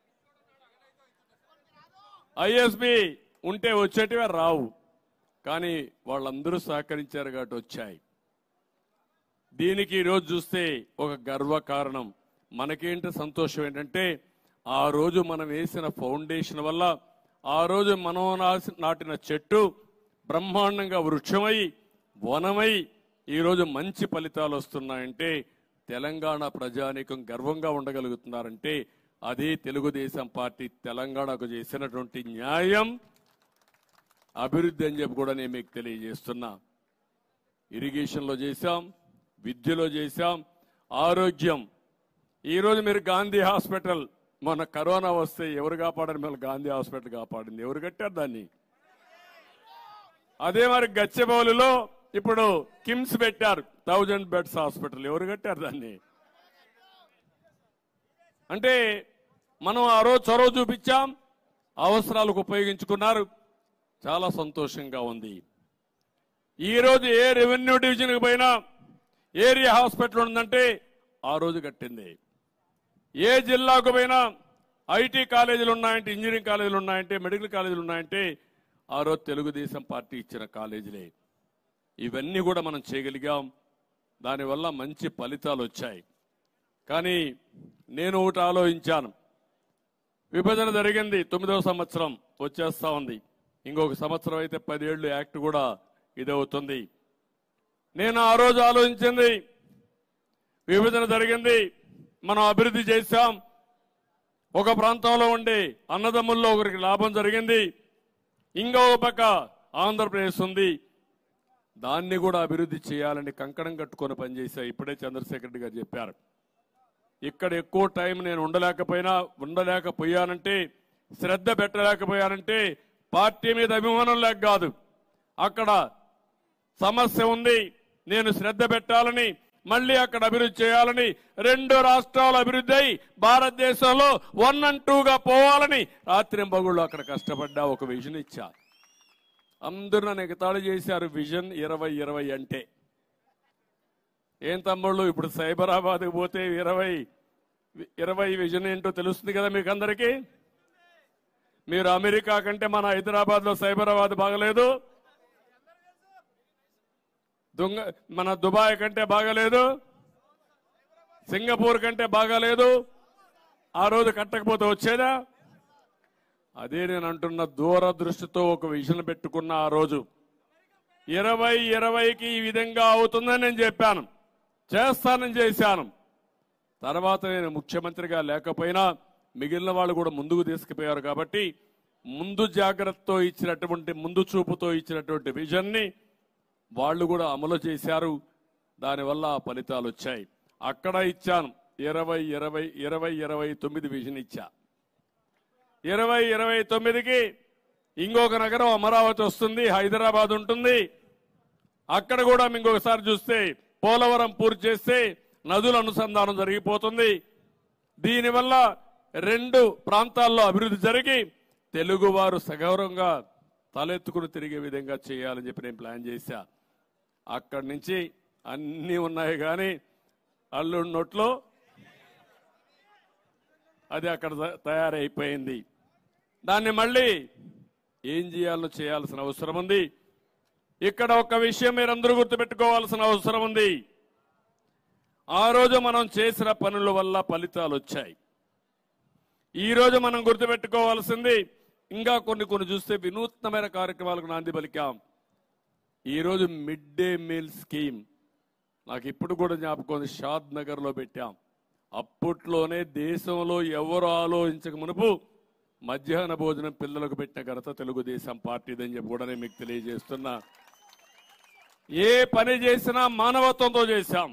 ఐఎస్బి ఉంటే వచ్చేటివే రావు కానీ వాళ్ళందరూ సహకరించారు కాబట్టి వచ్చాయి దీనికి ఈరోజు చూస్తే ఒక గర్వ కారణం మనకేంటి సంతోషం ఏంటంటే ఆ రోజు మనం వేసిన ఫౌండేషన్ వల్ల ఆ రోజు మనం నాసి- నాటిన చెట్టు బ్రహ్మాండంగా వృక్షమై వనమై ఈరోజు మంచి ఫలితాలు వస్తున్నాయంటే తెలంగాణ ప్రజానీకం గర్వంగా ఉండగలుగుతున్నారంటే అదే తెలుగుదేశం పార్టీ తెలంగాణకు చేసినటువంటి న్యాయం అభివృద్ధి అని చెప్పి కూడా నేను మీకు తెలియజేస్తున్నా ఇరిగేషన్లో చేశాం విద్యలో చేశాం ఆరోగ్యం ఈరోజు మీరు గాంధీ హాస్పిటల్ మొన్న కరోనా వస్తే ఎవరు కాపాడారు మిమ్మల్ని గాంధీ హాస్పిటల్ కాపాడింది ఎవరు కట్టారు దాన్ని అదే మరి గచ్చిబౌలిలో ఇప్పుడు కిమ్స్ పెట్టారు థౌజండ్ బెడ్స్ హాస్పిటల్ ఎవరు కట్టారు దాన్ని అంటే మనం ఆ రోజు చొరవ చూపించాం అవసరాలకు ఉపయోగించుకున్నారు చాలా సంతోషంగా ఉంది ఈ రోజు ఏ రెవెన్యూ డివిజన్కి పోయినా ఏరియా హాస్పిటల్ ఉందంటే ఆ రోజు కట్టింది ఏ జిల్లాకు పోయినా ఐటీ కాలేజీలు ఉన్నాయంటే ఇంజనీరింగ్ కాలేజీలు ఉన్నాయంటే మెడికల్ కాలేజీలు ఉన్నాయంటే ఆ రోజు తెలుగుదేశం పార్టీ ఇచ్చిన కాలేజీలే ఇవన్నీ కూడా మనం చేయగలిగాం దానివల్ల మంచి ఫలితాలు వచ్చాయి కానీ నేను ఒకటి ఆలోచించాను విభజన జరిగింది తొమ్మిదవ సంవత్సరం వచ్చేస్తా ఉంది ఇంకొక సంవత్సరం అయితే పదేళ్లు యాక్ట్ కూడా ఇదవుతుంది నేను ఆ రోజు ఆలోచించింది విభజన జరిగింది మనం అభివృద్ధి చేశాం ఒక ప్రాంతంలో ఉండే అన్నదమ్ముల్లో ఒకరికి లాభం జరిగింది ఇంకో పక్క ఆంధ్రప్రదేశ్ ఉంది దాన్ని కూడా అభివృద్ధి చేయాలని కంకణం కట్టుకొని పనిచేశా ఇప్పుడే చంద్రశేఖర్ రెడ్డి గారు చెప్పారు ఇక్కడ ఎక్కువ టైం నేను ఉండలేకపోయినా ఉండలేకపోయానంటే శ్రద్ధ పెట్టలేకపోయానంటే పార్టీ మీద అభిమానం లేక కాదు అక్కడ సమస్య ఉంది నేను శ్రద్ధ పెట్టాలని మళ్ళీ అక్కడ అభివృద్ధి చేయాలని రెండు రాష్ట్రాలు అభివృద్ధి అయి భారతదేశంలో వన్ అండ్ టూగా పోవాలని రాత్రి బగుళ్ళు అక్కడ కష్టపడ్డా ఒక విజన్ ఇచ్చా అందరూ నన్ను ఎగతాళి చేశారు విజన్ ఇరవై ఇరవై అంటే ఏం తమ్ముళ్ళు ఇప్పుడు సైబరాబాద్కి పోతే ఇరవై ఇరవై విజన్ ఏంటో తెలుస్తుంది కదా మీకు అందరికీ మీరు అమెరికా కంటే మన హైదరాబాద్ లో సైబరాబాద్ బాగలేదు దొంగ మన దుబాయ్ కంటే బాగలేదు సింగపూర్ కంటే బాగాలేదు ఆ రోజు కట్టకపోతే వచ్చేదా అదే నేను అంటున్న దూరదృష్టితో ఒక విజన్ పెట్టుకున్న ఆ రోజు ఇరవై ఇరవైకి ఈ విధంగా అవుతుందని నేను చెప్పాను చేస్తానని చేశాను తర్వాత నేను ముఖ్యమంత్రిగా లేకపోయినా మిగిలిన వాళ్ళు కూడా ముందుకు తీసుకుపోయారు కాబట్టి ముందు జాగ్రత్తతో ఇచ్చినటువంటి ముందు చూపుతో ఇచ్చినటువంటి విజన్ని వాళ్ళు కూడా అమలు చేశారు దానివల్ల ఆ ఫలితాలు వచ్చాయి అక్కడ ఇచ్చాను ఇరవై ఇరవై ఇరవై ఇరవై తొమ్మిది విజన్ ఇచ్చా ఇరవై ఇరవై తొమ్మిదికి ఇంకొక నగరం అమరావతి వస్తుంది హైదరాబాద్ ఉంటుంది అక్కడ కూడా ఇంకొకసారి చూస్తే పోలవరం పూర్తి చేస్తే నదుల అనుసంధానం జరిగిపోతుంది దీనివల్ల రెండు ప్రాంతాల్లో అభివృద్ధి జరిగి తెలుగువారు సగౌరవంగా తలెత్తుకుని తిరిగే విధంగా చేయాలని చెప్పి నేను ప్లాన్ చేశా అక్కడి నుంచి అన్నీ ఉన్నాయి కానీ అల్లుడి నోట్లో అది అక్కడ త- తయారైపోయింది దాన్ని మళ్ళీ ఏం చేయాలో చేయాల్సిన అవసరం ఉంది ఇక్కడ ఒక విషయం మీరందరూ గుర్తుపెట్టుకోవాల్సిన అవసరం ఉంది ఆ రోజు మనం చేసిన పనుల వల్ల ఫలితాలు వచ్చాయి ఈ రోజు మనం గుర్తుపెట్టుకోవాల్సింది ఇంకా కొన్ని కొన్ని చూస్తే వినూత్నమైన కార్యక్రమాలకు నాంది పలికాం ఈ రోజు మిడ్ డే మీల్ స్కీమ్ నాకు ఇప్పుడు కూడా జ్ఞాపకం ఉంది షాద్ నగర్ లో పెట్టాం అప్పట్లోనే దేశంలో ఎవరు ఆలోచించక మునుపు మధ్యాహ్న భోజనం పిల్లలకు పెట్టిన ఘనత తెలుగుదేశం పార్టీదని చెప్పి కూడా నేను మీకు తెలియజేస్తున్నా ఏ పని చేసినా మానవత్వంతో చేశాం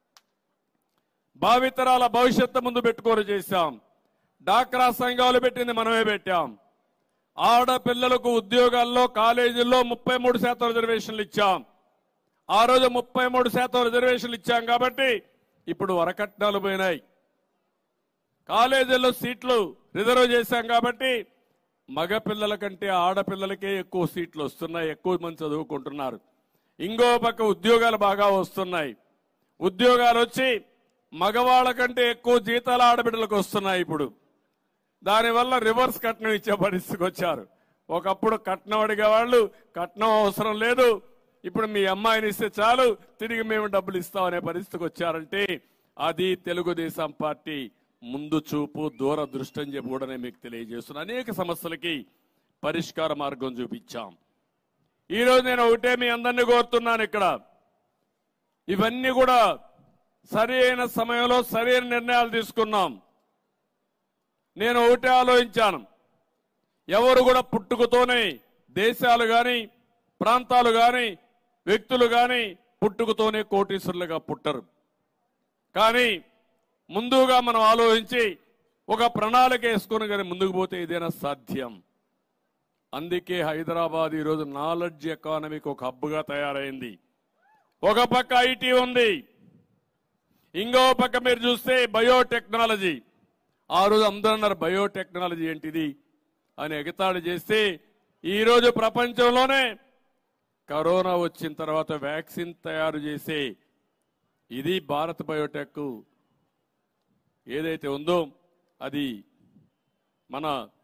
భావితరాల భవిష్యత్తు ముందు పెట్టుకొని చేశాం డాక్రా సంఘాలు పెట్టింది మనమే పెట్టాం ఆడపిల్లలకు ఉద్యోగాల్లో కాలేజీల్లో ముప్పై మూడు శాతం రిజర్వేషన్లు ఇచ్చాం ఆ రోజు ముప్పై మూడు శాతం రిజర్వేషన్లు ఇచ్చాం కాబట్టి ఇప్పుడు వరకట్నాలు పోయినాయి కాలేజీల్లో సీట్లు రిజర్వ్ చేశాం కాబట్టి మగ పిల్లల కంటే ఆడపిల్లలకే ఎక్కువ సీట్లు వస్తున్నాయి ఎక్కువ మంది చదువుకుంటున్నారు ఇంకో పక్క ఉద్యోగాలు బాగా వస్తున్నాయి ఉద్యోగాలు వచ్చి మగవాళ్ళ కంటే ఎక్కువ జీతాలు ఆడబిడ్డలకు వస్తున్నాయి ఇప్పుడు దానివల్ల రివర్స్ కట్నం ఇచ్చే పరిస్థితికి వచ్చారు ఒకప్పుడు కట్నం అడిగే వాళ్ళు కట్నం అవసరం లేదు ఇప్పుడు మీ అమ్మాయిని ఇస్తే చాలు తిరిగి మేము డబ్బులు ఇస్తామనే పరిస్థితికి వచ్చారంటే అది తెలుగుదేశం పార్టీ ముందు చూపు దూరదృష్టి అని చెప్పి కూడా నేను మీకు తెలియజేస్తున్నా అనేక సమస్యలకి పరిష్కార మార్గం చూపించాం ఈ రోజు నేను ఒకటే మీ అందరినీ కోరుతున్నాను ఇక్కడ ఇవన్నీ కూడా సరి అయిన సమయంలో సరైన నిర్ణయాలు తీసుకున్నాం నేను ఒకటే ఆలోచించాను ఎవరు కూడా పుట్టుకతోనే దేశాలు గాని ప్రాంతాలు గాని వ్యక్తులు గాని పుట్టుకతోనే కోటీశ్వరులుగా పుట్టరు కానీ ముందుగా మనం ఆలోచించి ఒక ప్రణాళిక వేసుకుని కానీ ముందుకు పోతే ఏదైనా సాధ్యం అందుకే హైదరాబాద్ ఈరోజు నాలెడ్జ్ ఎకానమీకి ఒక హబ్గా తయారైంది ఒక పక్క ఐటీ ఉంది ఇంకో పక్క మీరు చూస్తే బయోటెక్నాలజీ ఆ రోజు అందరూ అన్నారు బయోటెక్నాలజీ ఏంటిది అని ఎగతాళి చేస్తే ఈ రోజు ప్రపంచంలోనే కరోనా వచ్చిన తర్వాత వ్యాక్సిన్ తయారు చేసే ఇది భారత్ బయోటెక్ ఏదైతే ఉందో అది మన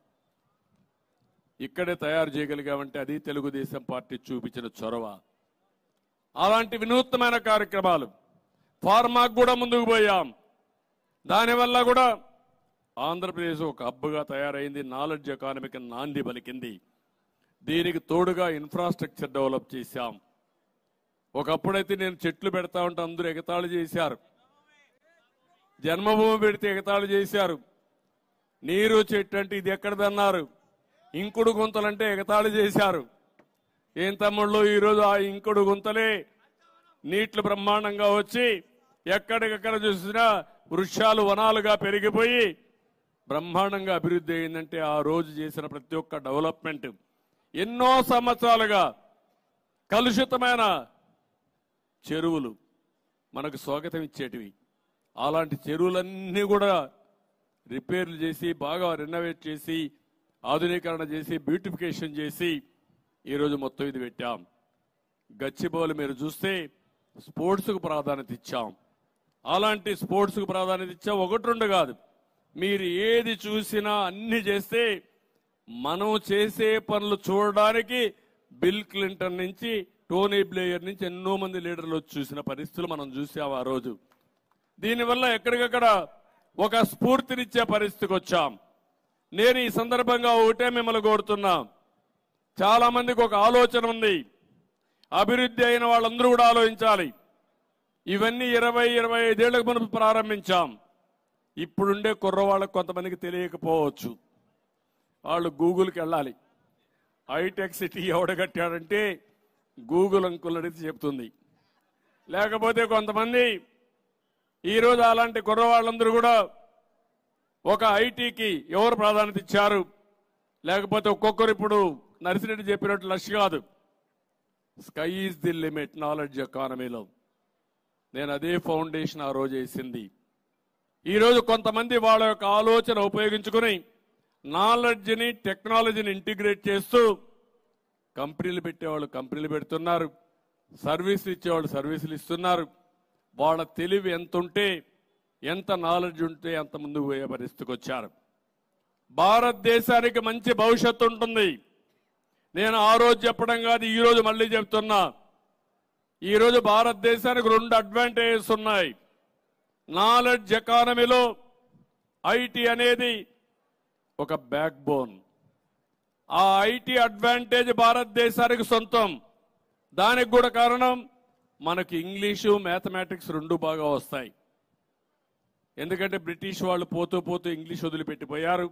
ఇక్కడే తయారు చేయగలిగామంటే అది తెలుగుదేశం పార్టీ చూపించిన చొరవ అలాంటి వినూత్నమైన కార్యక్రమాలు ఫార్మాకు కూడా ముందుకు పోయాం దానివల్ల కూడా ఆంధ్రప్రదేశ్ ఒక హబ్గా తయారైంది నాలెడ్జ్ ఎకానమీకి నాంది పలికింది దీనికి తోడుగా ఇన్ఫ్రాస్ట్రక్చర్ డెవలప్ చేశాం ఒకప్పుడైతే నేను చెట్లు పెడతా ఉంటే అందరూ ఎగతాళి చేశారు జన్మభూమి పెడితే ఎగతాళి చేశారు నీరు చెట్టు అంటే ఇది ఎక్కడదన్నారు ఇంకుడు గుంతలంటే ఎగతాళి చేశారు ఏం తమ్ముళ్ళు ఈరోజు ఆ ఇంకుడు గుంతలే నీళ్లు బ్రహ్మాండంగా వచ్చి ఎక్కడికక్కడ చూసినా వృక్షాలు వనాలుగా పెరిగిపోయి బ్రహ్మాండంగా అభివృద్ధి అయిందంటే ఆ రోజు చేసిన ప్రతి ఒక్క డెవలప్మెంట్ ఎన్నో సంవత్సరాలుగా కలుషితమైన చెరువులు మనకు స్వాగతం ఇచ్చేటివి అలాంటి చెరువులన్నీ కూడా రిపేర్లు చేసి బాగా రెనోవేట్ చేసి ఆధునీకరణ చేసి బ్యూటిఫికేషన్ చేసి ఈరోజు మొత్తం ఇది పెట్టాం గచ్చిబౌలి మీరు చూస్తే స్పోర్ట్స్కు ప్రాధాన్యత ఇచ్చాం అలాంటి స్పోర్ట్స్కు ప్రాధాన్యత ఇచ్చాం ఒకటి రెండు కాదు మీరు ఏది చూసినా అన్ని చేస్తే మనం చేసే పనులు చూడడానికి బిల్ క్లింటన్ నుంచి టోనీ బ్లేయర్ నుంచి ఎన్నో మంది లీడర్లు వచ్చి చూసిన పరిస్థితులు మనం చూసాం ఆ రోజు దీనివల్ల ఎక్కడికక్కడ ఒక స్ఫూర్తినిచ్చే పరిస్థితికి వచ్చాం నేను ఈ సందర్భంగా ఒకటే మిమ్మల్ని కోరుతున్నా చాలా మందికి ఒక ఆలోచన ఉంది అభివృద్ధి అయిన వాళ్ళందరూ కూడా ఆలోచించాలి ఇవన్నీ ఇరవై ఇరవై ఐదేళ్లకు మనం ప్రారంభించాం ఇప్పుడుండే కుర్రవాళ్ళకు కొంతమందికి తెలియకపోవచ్చు వాళ్ళు గూగుల్కి వెళ్ళాలి హైటెక్ సిటీ ఎవడ కట్టాడంటే గూగుల్ అంకుల్ అనేది చెప్తుంది లేకపోతే కొంతమంది ఈరోజు అలాంటి కుర్రవాళ్ళందరూ కూడా ఒక ఐటీకి ఎవరు ప్రాధాన్యత ఇచ్చారు లేకపోతే ఒక్కొక్కరు ఇప్పుడు నర్సిరెడ్డి చెప్పినట్టు లక్ష కాదు sky is the limit knowledge ఎకానమీలో నేను అదే ఫౌండేషన్ ఆ రోజు వేసింది ఈరోజు కొంతమంది వాళ్ళ యొక్క ఆలోచన ఉపయోగించుకుని నాలెడ్జ్ని టెక్నాలజీని ఇంటిగ్రేట్ చేస్తూ కంపెనీలు పెట్టేవాళ్ళు కంపెనీలు పెడుతున్నారు సర్వీసులు ఇచ్చేవాళ్ళు సర్వీసులు ఇస్తున్నారు వాళ్ళ తెలివి ఎంత ఉంటే ఎంత నాలెడ్జ్ ఉంటే అంత ముందుకు పోయే పరిస్థితికి వచ్చారు భారతదేశానికి మంచి భవిష్యత్తు ఉంటుంది నేను ఆ రోజు చెప్పడం కాదు ఈ రోజు మళ్ళీ చెప్తున్నా ఈ రోజు భారతదేశానికి రెండు అడ్వాంటేజెస్ ఉన్నాయి నాలెడ్జ్ ఎకానమీలో ఐటీ అనేది ఒక బ్యాక్ బోన్ ఆ ఐటీ అడ్వాంటేజ్ భారతదేశానికి సొంతం దానికి కూడా కారణం మనకి ఇంగ్లీషు మ్యాథమెటిక్స్ రెండు బాగా వస్తాయి ఎందుకంటే బ్రిటిష్ వాళ్ళు పోతూ పోతూ ఇంగ్లీష్ వదిలిపెట్టిపోయారు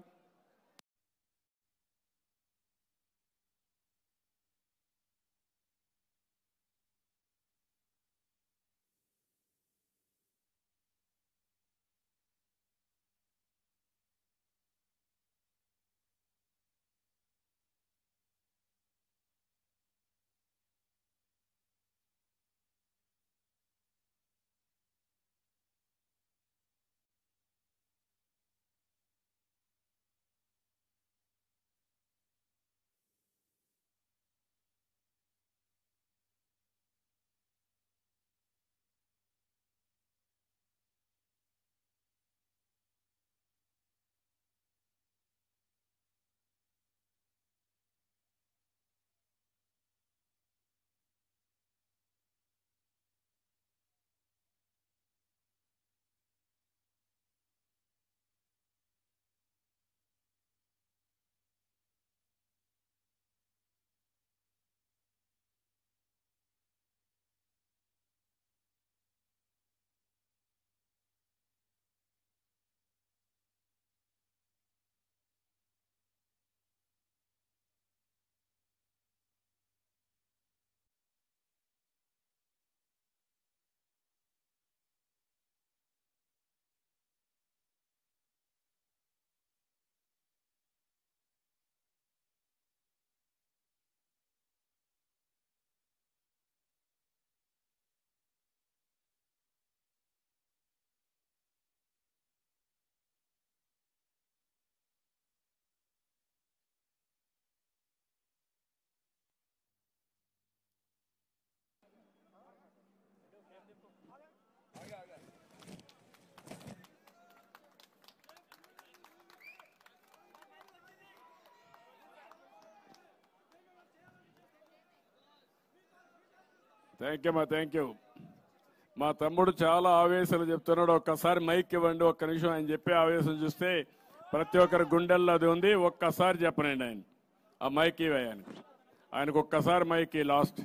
థ్యాంక్ యూ మా థ్యాంక్ యూ మా తమ్ముడు చాలా ఆవేశాలు చెప్తున్నాడు ఒక్కసారి మైక్ ఇవ్వండి ఒక్క నిమిషం ఆయన చెప్పే ఆవేశం చూస్తే ప్రతి ఒక్కరి గుండెల్లో అది ఉంది ఒక్కసారి చెప్పనండి ఆయన ఆ మైక్ ఇవ్వ ఆయనకు ఆయనకు ఒక్కసారి మైక్ ఇవ్వు లాస్ట్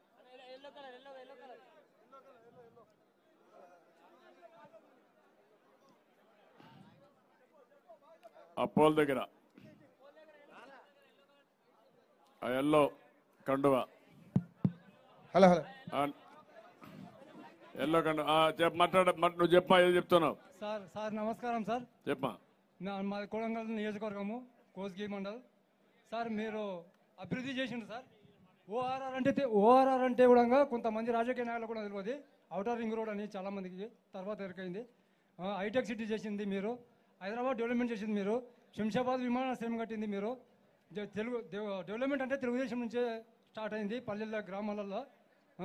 ఆ పోల్ దగ్గర ఆ ఎల్లో కండువా హలో హలో ఆ, ఎల్లో కండు ఆ, చెప్పు మాట్లాడ మాట్- నువ్వు చెప్పమా ఏదో చెప్తున్నావు సార్ సార్ నమస్కారం సార్ చెప్పమా నా మాది కొడంగల్ నియోజకవర్గము కోస్గి మండల్ సార్ మీరు అభివృద్ధి చేసిండు సార్ ఓఆర్ఆర్ అంటే తె- ఓఆర్ఆర్ అంటే కూడా కొంతమంది రాజకీయ నాయకులు కూడా తెలియదు అవుటర్ రింగ్ రోడ్ అని చాలా మందికి తర్వాత ఎరకైంది ఆ, హైటెక్ సిటీ చేసింది మీరు హైదరాబాద్ డెవలప్మెంట్ చేసింది మీరు శంషాబాద్ విమానాశ్రయం కట్టింది మీరు జ- తెలుగు డెవ- డెవలప్మెంట్ అంటే తెలుగుదేశం నుంచే స్టార్ట్ అయింది పల్లెల్లో గ్రామాలలో ఆ?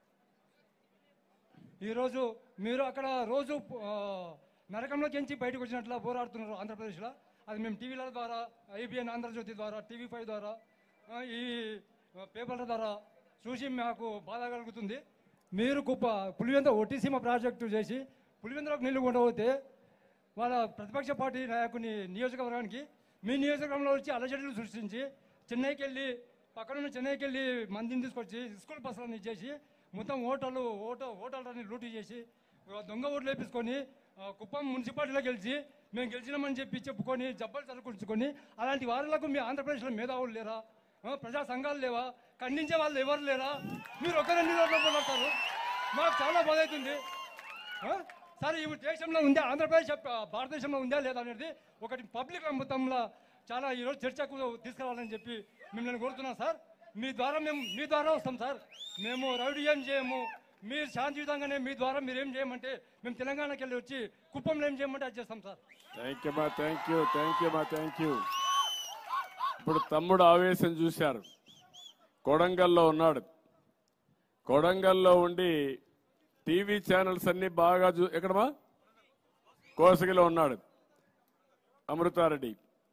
ఈరోజు మీరు అక్కడ రోజు ఆ, నరకంలోకి ఎంచి బయటకు వచ్చినట్లా పోరాడుతున్నారు ఆంధ్రప్రదేశ్లో అది మేము టీవీల ద్వారా ఐబిఎన్ ఆంధ్రజ్యోతి ద్వారా టీవీ ఫైవ్ ద్వారా ఆ, ఈ పేపర్ల ద్వారా చూసి మాకు బాధ కలుగుతుంది మీరు కుప్ప పులివెంద ఒట్టిసీమ ప్రాజెక్టు చేసి పులివెందులకు నీళ్లు కొండపోతే వాళ్ళ ప్రతిపక్ష పార్టీ నాయకుని నియోజకవర్గానికి మీ నియోజకవర్గంలో వచ్చి అలజడులు సృష్టించి చెన్నైకి వెళ్ళి పక్కనున్న చెన్నైకి వెళ్ళి మందిని తీసుకొచ్చి స్కూల్ బస్సులను ఇచ్చేసి మొత్తం ఓటర్లు ఓట ఓటర్లని లూటీ చేసి ఆ, దొంగ ఓట్లు వేపించుకొని ఆ, కుప్పం మున్సిపాలిటీలో గెలిచి మేము గెలిచినామని చెప్పి చెప్పుకొని జబ్బలు చదువుకుంచుకొని అలాంటి వారులకు మీ ఆంధ్రప్రదేశ్లో మేధావులు లేరా ఆ, ప్రజా సంఘాలు లేవా ఖండించే వాళ్ళు ఎవరు లేరా మీరు ఒకరే నిరోధంలో పోరాడతారు మాకు చాలా బాధ అవుతుంది ఆ? సరే ఈ దేశంలో ఉందా ఆంధ్రప్రదేశ్ ఆ, భారతదేశంలో ఉందా లేదా అనేది ఒకటి పబ్లిక్ మొత్తంలో చాలా ఈరోజు చర్చకు తీసుకురావాలని చెప్పి మిమ్మల్ని కోరుతున్నాం సార్ మీ ద్వారా మేము మీ ద్వారా వస్తాం సార్ మేము రౌడీ ఏం చేయము మీరు శాంతియుతంగానే మీ ద్వారా మీరు ఏం చేయమంటే మేము తెలంగాణకి వెళ్ళి వచ్చి కుప్పంలో ఏం చేయమంటే అది చేస్తాం సార్ థ్యాంక్ యూ మా థ్యాంక్ యూ థ్యాంక్ యూ మా థ్యాంక్ యూ ఇప్పుడు తమ్ముడు ఆవేశం చూశారు కొడంగల్లో ఉన్నాడు కొడంగల్లో ఉండి టీవీ ఛానల్స్ అన్ని బాగా చూ ఎక్కడమా కోసగిలో ఉన్నాడు అమృతారెడ్డి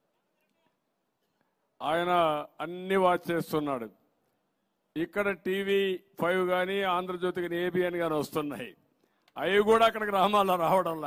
ఆయన అన్ని వాచ్ చేస్తున్నాడు ఇక్కడ టీవీ ఫైవ్ కానీ ఆంధ్రజ్యోతి కానీ ఏబిఎన్ కానీ వస్తున్నాయి అవి కూడా అక్కడ గ్రామాల్లో రావడంలా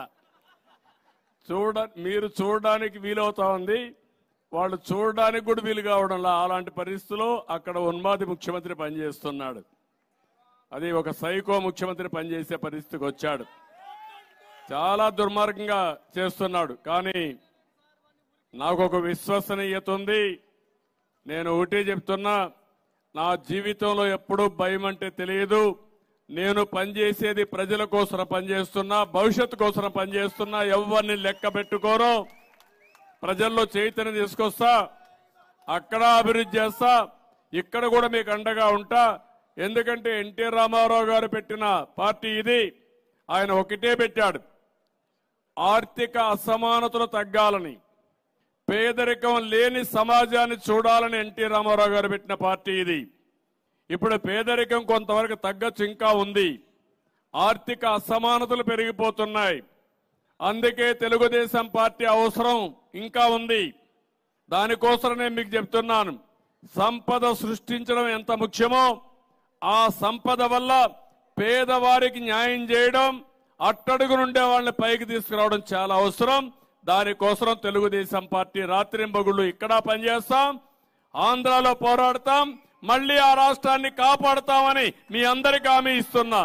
చూడ మీరు చూడడానికి వీలవుతా ఉంది వాళ్ళు చూడడానికి కూడా వీలు కావడంలా అలాంటి పరిస్థితుల్లో అక్కడ ఉన్మాది ముఖ్యమంత్రి పనిచేస్తున్నాడు అది ఒక సైకో ముఖ్యమంత్రి పనిచేసే పరిస్థితికి వచ్చాడు చాలా దుర్మార్గంగా చేస్తున్నాడు కానీ నాకు ఒక విశ్వసనీయత ఉంది నేను ఒకటే చెప్తున్నా నా జీవితంలో ఎప్పుడూ భయం అంటే తెలియదు నేను పనిచేసేది ప్రజల కోసం పనిచేస్తున్నా భవిష్యత్తు కోసం పనిచేస్తున్నా ఎవరిని లెక్క పెట్టుకోను ప్రజల్లో చైతన్యం తీసుకొస్తా అక్కడ అభివృద్ధి చేస్తా ఇక్కడ కూడా మీకు అండగా ఉంటా ఎందుకంటే ఎన్టీ రామారావు గారు పెట్టిన పార్టీ ఇది ఆయన ఒకటే పెట్టాడు ఆర్థిక అసమానతలు తగ్గాలని పేదరికం లేని సమాజాన్ని చూడాలని ఎన్టీ రామారావు గారు పెట్టిన పార్టీ ఇది ఇప్పుడు పేదరికం కొంతవరకు తగ్గచ్చు ఇంకా ఉంది ఆర్థిక అసమానతలు పెరిగిపోతున్నాయి అందుకే తెలుగుదేశం పార్టీ అవసరం ఇంకా ఉంది దానికోసం నేను మీకు చెప్తున్నాను సంపద సృష్టించడం ఎంత ముఖ్యమో ఆ సంపద వల్ల పేదవారికి న్యాయం చేయడం అట్టడుగు నుండే వాళ్ళని పైకి తీసుకురావడం చాలా అవసరం దానికోసం తెలుగుదేశం పార్టీ రాత్రింబగుళ్ళు ఇక్కడ పనిచేస్తాం ఆంధ్రాలో పోరాడతాం మళ్ళీ ఆ రాష్ట్రాన్ని కాపాడతామని మీ అందరికీ హామీ ఇస్తున్నా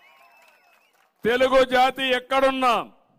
తెలుగు జాతి ఎక్కడున్నా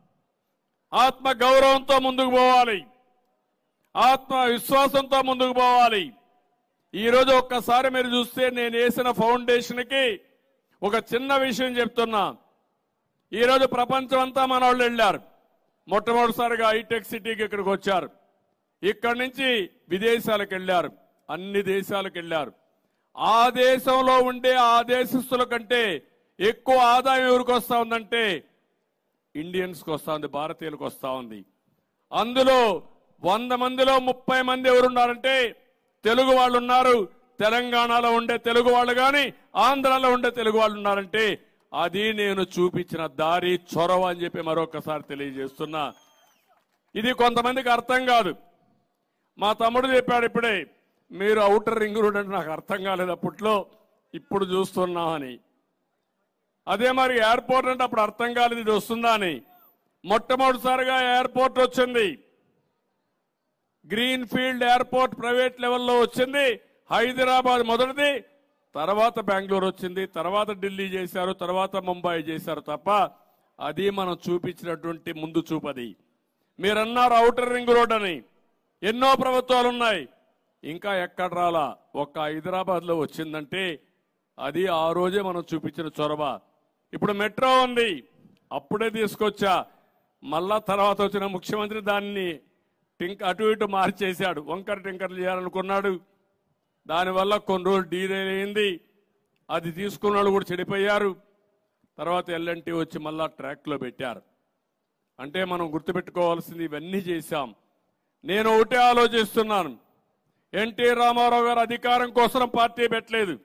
ఆత్మ గౌరవంతో ముందుకు పోవాలి ఆత్మ విశ్వాసంతో ముందుకు పోవాలి ఈ రోజు ఒక్కసారి మీరు చూస్తే నేను వేసిన ఫౌండేషన్ కి ఒక చిన్న విషయం చెప్తున్నా ఈ రోజు ప్రపంచం అంతా మన వాళ్ళు వెళ్ళారు మొట్టమొదటిసారిగా హైటెక్ సిటీకి ఇక్కడికి వచ్చారు ఇక్కడి నుంచి విదేశాలకు వెళ్ళారు అన్ని దేశాలకు వెళ్ళారు ఆ దేశంలో ఉండే ఆ దేశస్తుల కంటే ఎక్కువ ఆదాయం ఎవరికి వస్తా ఉందంటే ఇండియన్స్కి వస్తా ఉంది భారతీయులకు వస్తా ఉంది అందులో వంద మందిలో ముప్పై మంది ఎవరున్నారంటే తెలుగు వాళ్ళు ఉన్నారు తెలంగాణలో ఉండే తెలుగు వాళ్ళు కానీ ఆంధ్రాలో ఉండే తెలుగు వాళ్ళు ఉన్నారంటే అది నేను చూపించిన దారి చొరవ అని చెప్పి మరొకసారి తెలియజేస్తున్నా ఇది కొంతమందికి అర్థం కాదు మా తమ్ముడు చెప్పాడు ఇప్పుడే మీరు అవుటర్ రింగ్ రోడ్ అంటే నాకు అర్థం కాలేదు అప్పట్లో ఇప్పుడు చూస్తున్నామని అదే మరి ఎయిర్పోర్ట్ అంటే అప్పుడు అర్థం కాలేదు ఇది వస్తుందా అని మొట్టమొదటిసారిగా ఎయిర్పోర్ట్ వచ్చింది గ్రీన్ ఫీల్డ్ ఎయిర్పోర్ట్ ప్రైవేట్ లెవెల్లో వచ్చింది హైదరాబాద్ మొదటిది తర్వాత బెంగళూరు వచ్చింది తర్వాత ఢిల్లీ చేశారు తర్వాత ముంబై చేశారు తప్ప అది మనం చూపించినటువంటి ముందు చూపది మీరన్నారు అవుటర్ రింగ్ రోడ్ అని ఎన్నో ప్రభుత్వాలు ఉన్నాయి ఇంకా ఎక్కడ రాలా ఒక్క హైదరాబాద్ లో వచ్చిందంటే అది ఆ రోజే మనం చూపించిన చొరవ ఇప్పుడు మెట్రో ఉంది అప్పుడే తీసుకొచ్చా మళ్ళా తర్వాత వచ్చిన ముఖ్యమంత్రి దాన్ని టింక్ అటు ఇటు మార్చేశాడు వంకర టింకర్లు చేయాలనుకున్నాడు దానివల్ల కొన్ని రోజులు డీరైల్ అయింది అది తీసుకున్న వాళ్ళు కూడా చెడిపోయారు తర్వాత ఎల్ఎన్టీ వచ్చి మళ్ళా ట్రాక్లో పెట్టారు అంటే మనం గుర్తుపెట్టుకోవాల్సింది ఇవన్నీ చేశాం నేను ఒకటే ఆలోచిస్తున్నాను ఎన్టీ రామారావు గారు అధికారం కోసం పార్టీ పెట్టలేదు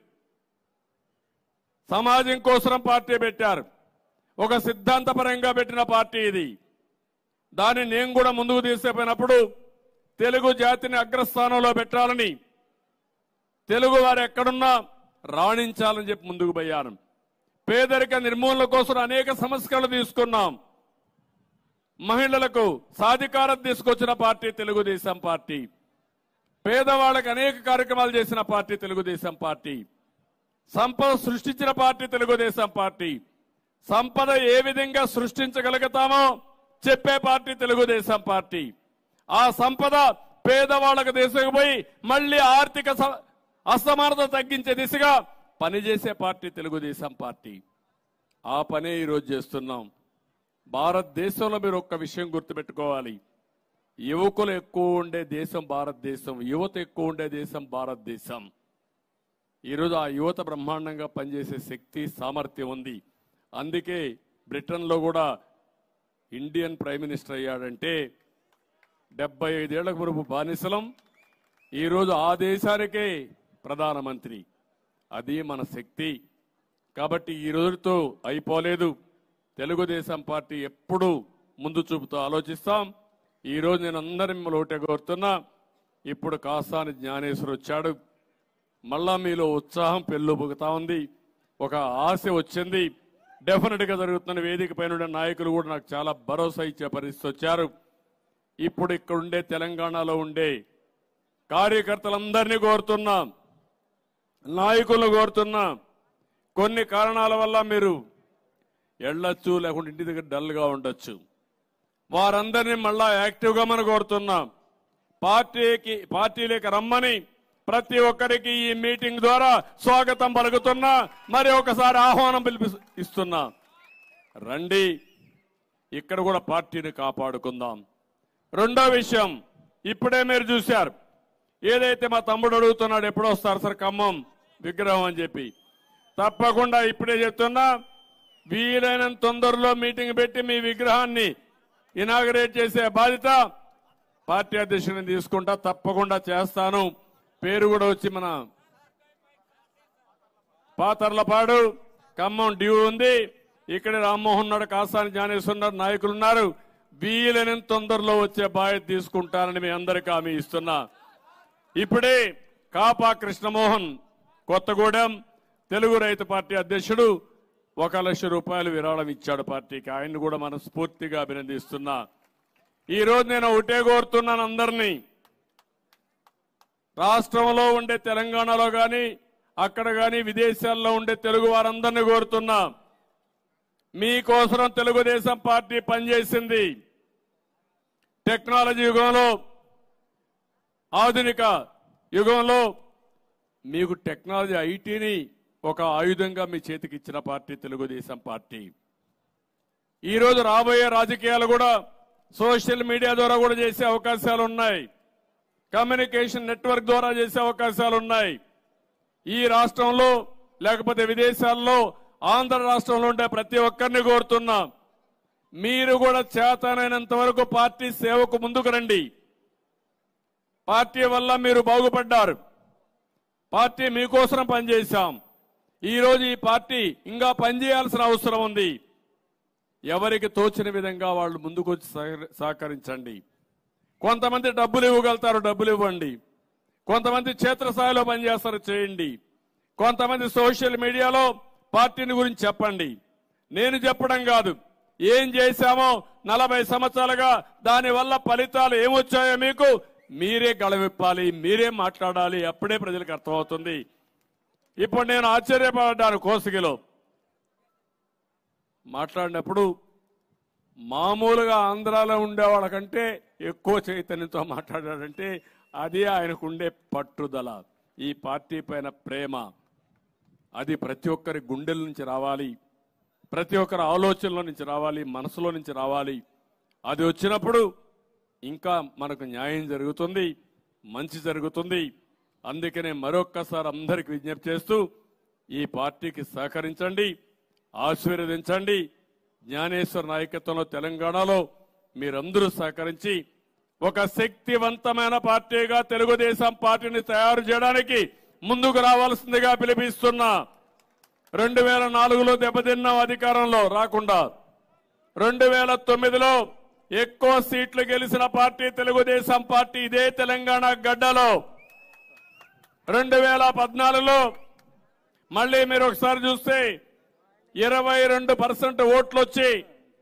సమాజం కోసం పార్టీ పెట్టారు ఒక సిద్ధాంతపరంగా పెట్టిన పార్టీ ఇది దాన్ని నేను కూడా ముందుకు తీసుకుపోయినప్పుడు తెలుగు జాతిని అగ్రస్థానంలో పెట్టాలని తెలుగు వారు ఎక్కడున్నా రాణించాలని చెప్పి ముందుకు పోయాను పేదరిక నిర్మూలన కోసం అనేక సంస్కరణలు తీసుకున్నాం మహిళలకు సాధికారం తీసుకొచ్చిన పార్టీ తెలుగుదేశం పార్టీ పేదవాళ్ళకి అనేక కార్యక్రమాలు చేసిన పార్టీ తెలుగుదేశం పార్టీ సంపద సృష్టించిన పార్టీ తెలుగుదేశం పార్టీ సంపద ఏ విధంగా సృష్టించగలుగుతామో చెప్పే పార్టీ తెలుగుదేశం పార్టీ ఆ సంపద పేదవాళ్ళకు తీసుకుపోయి మళ్ళీ ఆర్థిక స- అసమానత తగ్గించే దిశగా పనిచేసే పార్టీ తెలుగుదేశం పార్టీ ఆ పనే ఈరోజు చేస్తున్నాం భారతదేశంలో మీరు ఒక్క విషయం గుర్తుపెట్టుకోవాలి యువకులు ఎక్కువ ఉండే దేశం భారతదేశం యువత ఎక్కువ ఉండే దేశం భారతదేశం ఈరోజు ఆ యువత బ్రహ్మాండంగా పనిచేసే శక్తి సామర్థ్యం ఉంది అందుకే బ్రిటన్లో కూడా ఇండియన్ ప్రైమ్ మినిస్టర్ అయ్యాడంటే డెబ్బై ఐదేళ్లకు మునుపు బానిసలం ఈరోజు ఆ దేశానికే ప్రధానమంత్రి అది మన శక్తి కాబట్టి ఈ రోజుతో అయిపోలేదు తెలుగుదేశం పార్టీ ఎప్పుడూ ముందు చూపుతూ ఆలోచిస్తాం ఈ రోజు నేను అందరి మిమ్మల్ని ఒకటే కోరుతున్నా ఇప్పుడు కాసాని జ్ఞానేశ్వర్ వచ్చాడు మళ్ళా మీలో ఉత్సాహం పెళ్ళుబుగుతా ఉంది ఒక ఆశ వచ్చింది డెఫినెట్ గా జరుగుతున్న వేదిక పైన ఉండే నాయకులు కూడా నాకు చాలా భరోసా ఇచ్చే పరిస్థితి వచ్చారు ఇప్పుడు ఇక్కడ ఉండే తెలంగాణలో ఉండే కార్యకర్తలందరినీ కోరుతున్నాం నాయకులను కోరుతున్నాం కొన్ని కారణాల వల్ల మీరు వెళ్ళొచ్చు లేకుంటే ఇంటి దగ్గర డల్ గా ఉండొచ్చు వారందరినీ మళ్ళా యాక్టివ్ గా మనం కోరుతున్నాం పార్టీకి పార్టీలోకి రమ్మని ప్రతి ఒక్కరికి ఈ మీటింగ్ ద్వారా స్వాగతం పలుకుతున్నా మరి ఒకసారి ఆహ్వానం పిలిపి ఇస్తున్నా రండి ఇక్కడ కూడా పార్టీని కాపాడుకుందాం రెండో విషయం ఇప్పుడే మీరు చూశారు ఏదైతే మా తమ్ముడు అడుగుతున్నాడు ఎప్పుడు వస్తారు సార్ ఖమ్మం విగ్రహం అని చెప్పి తప్పకుండా ఇప్పుడే చెప్తున్నా వీలైనంత తొందరలో మీటింగ్ పెట్టి మీ విగ్రహాన్ని ఇనాగరేట్ చేసే బాధ్యత పార్టీ అధ్యక్షుడిని తీసుకుంటా తప్పకుండా చేస్తాను పేరు కూడా వచ్చి మన పాతర్లపాడు ఖమ్మం డ్యూ ఉంది ఇక్కడ రామ్మోహన్ ఉన్నాడు కాసాని జ్ఞానేశ్వర్ ఉన్నారు నాయకులు ఉన్నారు వీలైనంత తొందరలో వచ్చే బాధ్యత తీసుకుంటానని మీ అందరికీ హామీ ఇస్తున్నా ఇప్పుడే కాపా కృష్ణమోహన్ కొత్తగూడెం తెలుగు రైతు పార్టీ అధ్యక్షుడు ఒక లక్ష రూపాయలు విరాళం ఇచ్చాడు పార్టీకి ఆయన్ని కూడా మనం స్ఫూర్తిగా అభినందిస్తున్నా ఈ రోజు నేను ఒకటే కోరుతున్నాను అందరినీ రాష్ట్రంలో ఉండే తెలంగాణలో గాని అక్కడ గాని విదేశాల్లో ఉండే తెలుగు వారందరినీ కోరుతున్నా మీకోసం తెలుగుదేశం పార్టీ పనిచేసింది టెక్నాలజీ యుగంలో ఆధునిక యుగంలో మీకు టెక్నాలజీ ఐటీని ఒక ఆయుధంగా మీ చేతికి ఇచ్చిన పార్టీ తెలుగుదేశం పార్టీ ఈ రోజు రాబోయే రాజకీయాలు కూడా సోషల్ మీడియా ద్వారా కూడా చేసే అవకాశాలు ఉన్నాయి కమ్యూనికేషన్ నెట్వర్క్ ద్వారా చేసే అవకాశాలు ఉన్నాయి ఈ రాష్ట్రంలో లేకపోతే విదేశాల్లో ఆంధ్ర రాష్ట్రంలో ఉండే ప్రతి ఒక్కరిని కోరుతున్నాం మీరు కూడా చేతనైనంత వరకు పార్టీ సేవకు ముందుకు రండి పార్టీ వల్ల మీరు బాగుపడ్డారు పార్టీ మీకోసం పనిచేశాం ఈ రోజు ఈ పార్టీ ఇంకా పనిచేయాల్సిన అవసరం ఉంది ఎవరికి తోచిన విధంగా వాళ్ళు ముందుకు వచ్చి సహకరి- సహకరించండి కొంతమంది డబ్బులు ఇవ్వగలుగుతారు డబ్బులు ఇవ్వండి కొంతమంది క్షేత్రస్థాయిలో పనిచేస్తారు చేయండి కొంతమంది సోషల్ మీడియాలో పార్టీని గురించి చెప్పండి నేను చెప్పడం కాదు ఏం చేశామో నలభై సంవత్సరాలుగా దాని వల్ల ఫలితాలు ఏమొచ్చాయో మీకు మీరే గళవిప్పాలి మీరే మాట్లాడాలి అప్పుడే ప్రజలకు అర్థమవుతుంది ఇప్పుడు నేను ఆశ్చర్యపడ్డాను కోసిగిలో మాట్లాడినప్పుడు మామూలుగా ఆంధ్రాలో ఉండేవాళ్ళకంటే ఎక్కువ చైతన్యంతో మాట్లాడాడంటే అది ఆయనకు ఉండే పట్టుదల ఈ పార్టీ పైన ప్రేమ అది ప్రతి ఒక్కరి గుండెల నుంచి రావాలి ప్రతి ఒక్కరి ఆలోచనలో నుంచి రావాలి మనసులో నుంచి రావాలి అది వచ్చినప్పుడు ఇంకా మనకు న్యాయం జరుగుతుంది మంచి జరుగుతుంది అందుకనే మరొక్కసారి అందరికి విజ్ఞప్తి చేస్తూ ఈ పార్టీకి సహకరించండి ఆశీర్వదించండి జ్ఞానేశ్వర నాయకత్వంలో తెలంగాణలో మీరందరూ సహకరించి ఒక శక్తివంతమైన పార్టీగా తెలుగుదేశం పార్టీని తయారు చేయడానికి ముందుకు రావాల్సిందిగా పిలిపిస్తున్నా రెండు వేల నాలుగులో దెబ్బతిన్నాం అధికారంలో రాకుండా రెండు వేల తొమ్మిదిలో ఎక్కువ సీట్లు గెలిచిన పార్టీ తెలుగుదేశం పార్టీ ఇదే తెలంగాణ గడ్డలో రెండు వేల పద్నాలుగులో మళ్ళీ మీరు ఒకసారి చూస్తే ఇరవై రెండు పర్సెంట్ ఓట్లు వచ్చి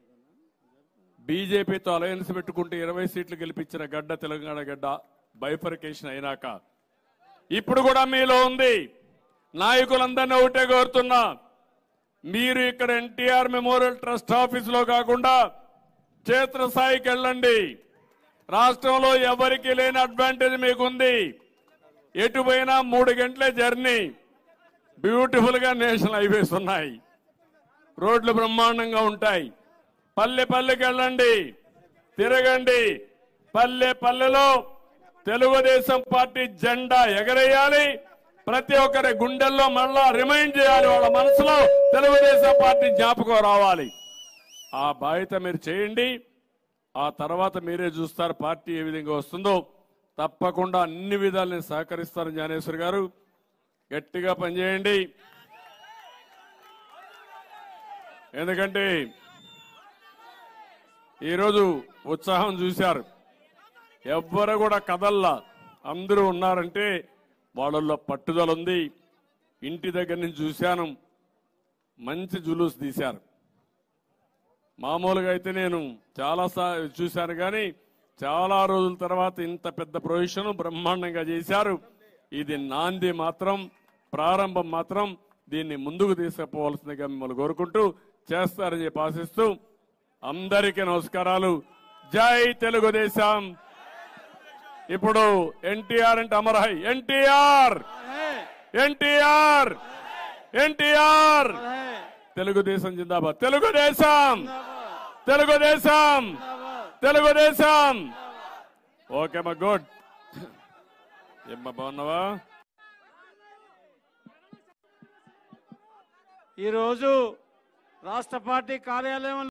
బీజేపీతో అలయన్స్ పెట్టుకుంటే ఇరవై సీట్లు గెలిపించిన గడ్డ తెలంగాణ గడ్డ బైఫర్కేషన్ అయినాక ఇప్పుడు కూడా మీలో ఉంది నాయకులందరినీ ఒకటే కోరుతున్నా మీరు ఇక్కడ ఎన్టీఆర్ మెమోరియల్ ట్రస్ట్ ఆఫీస్ లో కాకుండా క్షేత్రస్థాయికి వెళ్ళండి రాష్ట్రంలో ఎవరికి లేని అడ్వాంటేజ్ మీకుంది ఎటు పోయినా మూడు గంటలే జర్నీ బ్యూటిఫుల్ గా నేషనల్ హైవేస్ ఉన్నాయి రోడ్లు బ్రహ్మాండంగా ఉంటాయి పల్లె పల్లెకి వెళ్ళండి తిరగండి పల్లె పల్లెలో తెలుగుదేశం పార్టీ జెండా ఎగరేయాలి ప్రతి ఒక్కరి గుండెల్లో మళ్ళా రిమైండ్ చేయాలి వాళ్ళ మనసులో తెలుగుదేశం పార్టీ జ్ఞాపకం రావాలి ఆ బాధ్యత మీరు చేయండి ఆ తర్వాత మీరే చూస్తారు పార్టీ ఏ విధంగా వస్తుందో తప్పకుండా అన్ని విధాలు నేను సహకరిస్తాను జ్ఞానేశ్వర్ గారు గట్టిగా పనిచేయండి ఎందుకంటే ఈరోజు ఉత్సాహం చూశారు ఎవ్వరు కూడా కదల్లా అందరూ ఉన్నారంటే వాళ్ళల్లో పట్టుదల ఉంది ఇంటి దగ్గర నుంచి చూశాను మంచి జులూస్ తీశారు మామూలుగా అయితే నేను చాలా సా- చూశాను కానీ చాలా రోజుల తర్వాత ఇంత పెద్ద ప్రొవిషన్ బ్రహ్మాండంగా చేశారు ఇది నాంది మాత్రం ప్రారంభం మాత్రం దీన్ని ముందుకు తీసుకుపోవాల్సిందిగా మిమ్మల్ని కోరుకుంటూ చేస్తారని చెప్పి ఆశిస్తూ అందరికీ నమస్కారాలు జై తెలుగుదేశం ఇప్పుడు ఎన్టీఆర్ అంటే అమరహై ఎన్టీఆర్ ఎన్టీఆర్ ఎన్టీఆర్ తెలుగుదేశం జిందాబాద్ తెలుగుదేశం తెలుగుదేశం తెలుగుదేశం ఓకే మా గుడ్ ఏమ్మా బాగున్నావా ఈరోజు రాష్ట్ర పార్టీ కార్యాలయం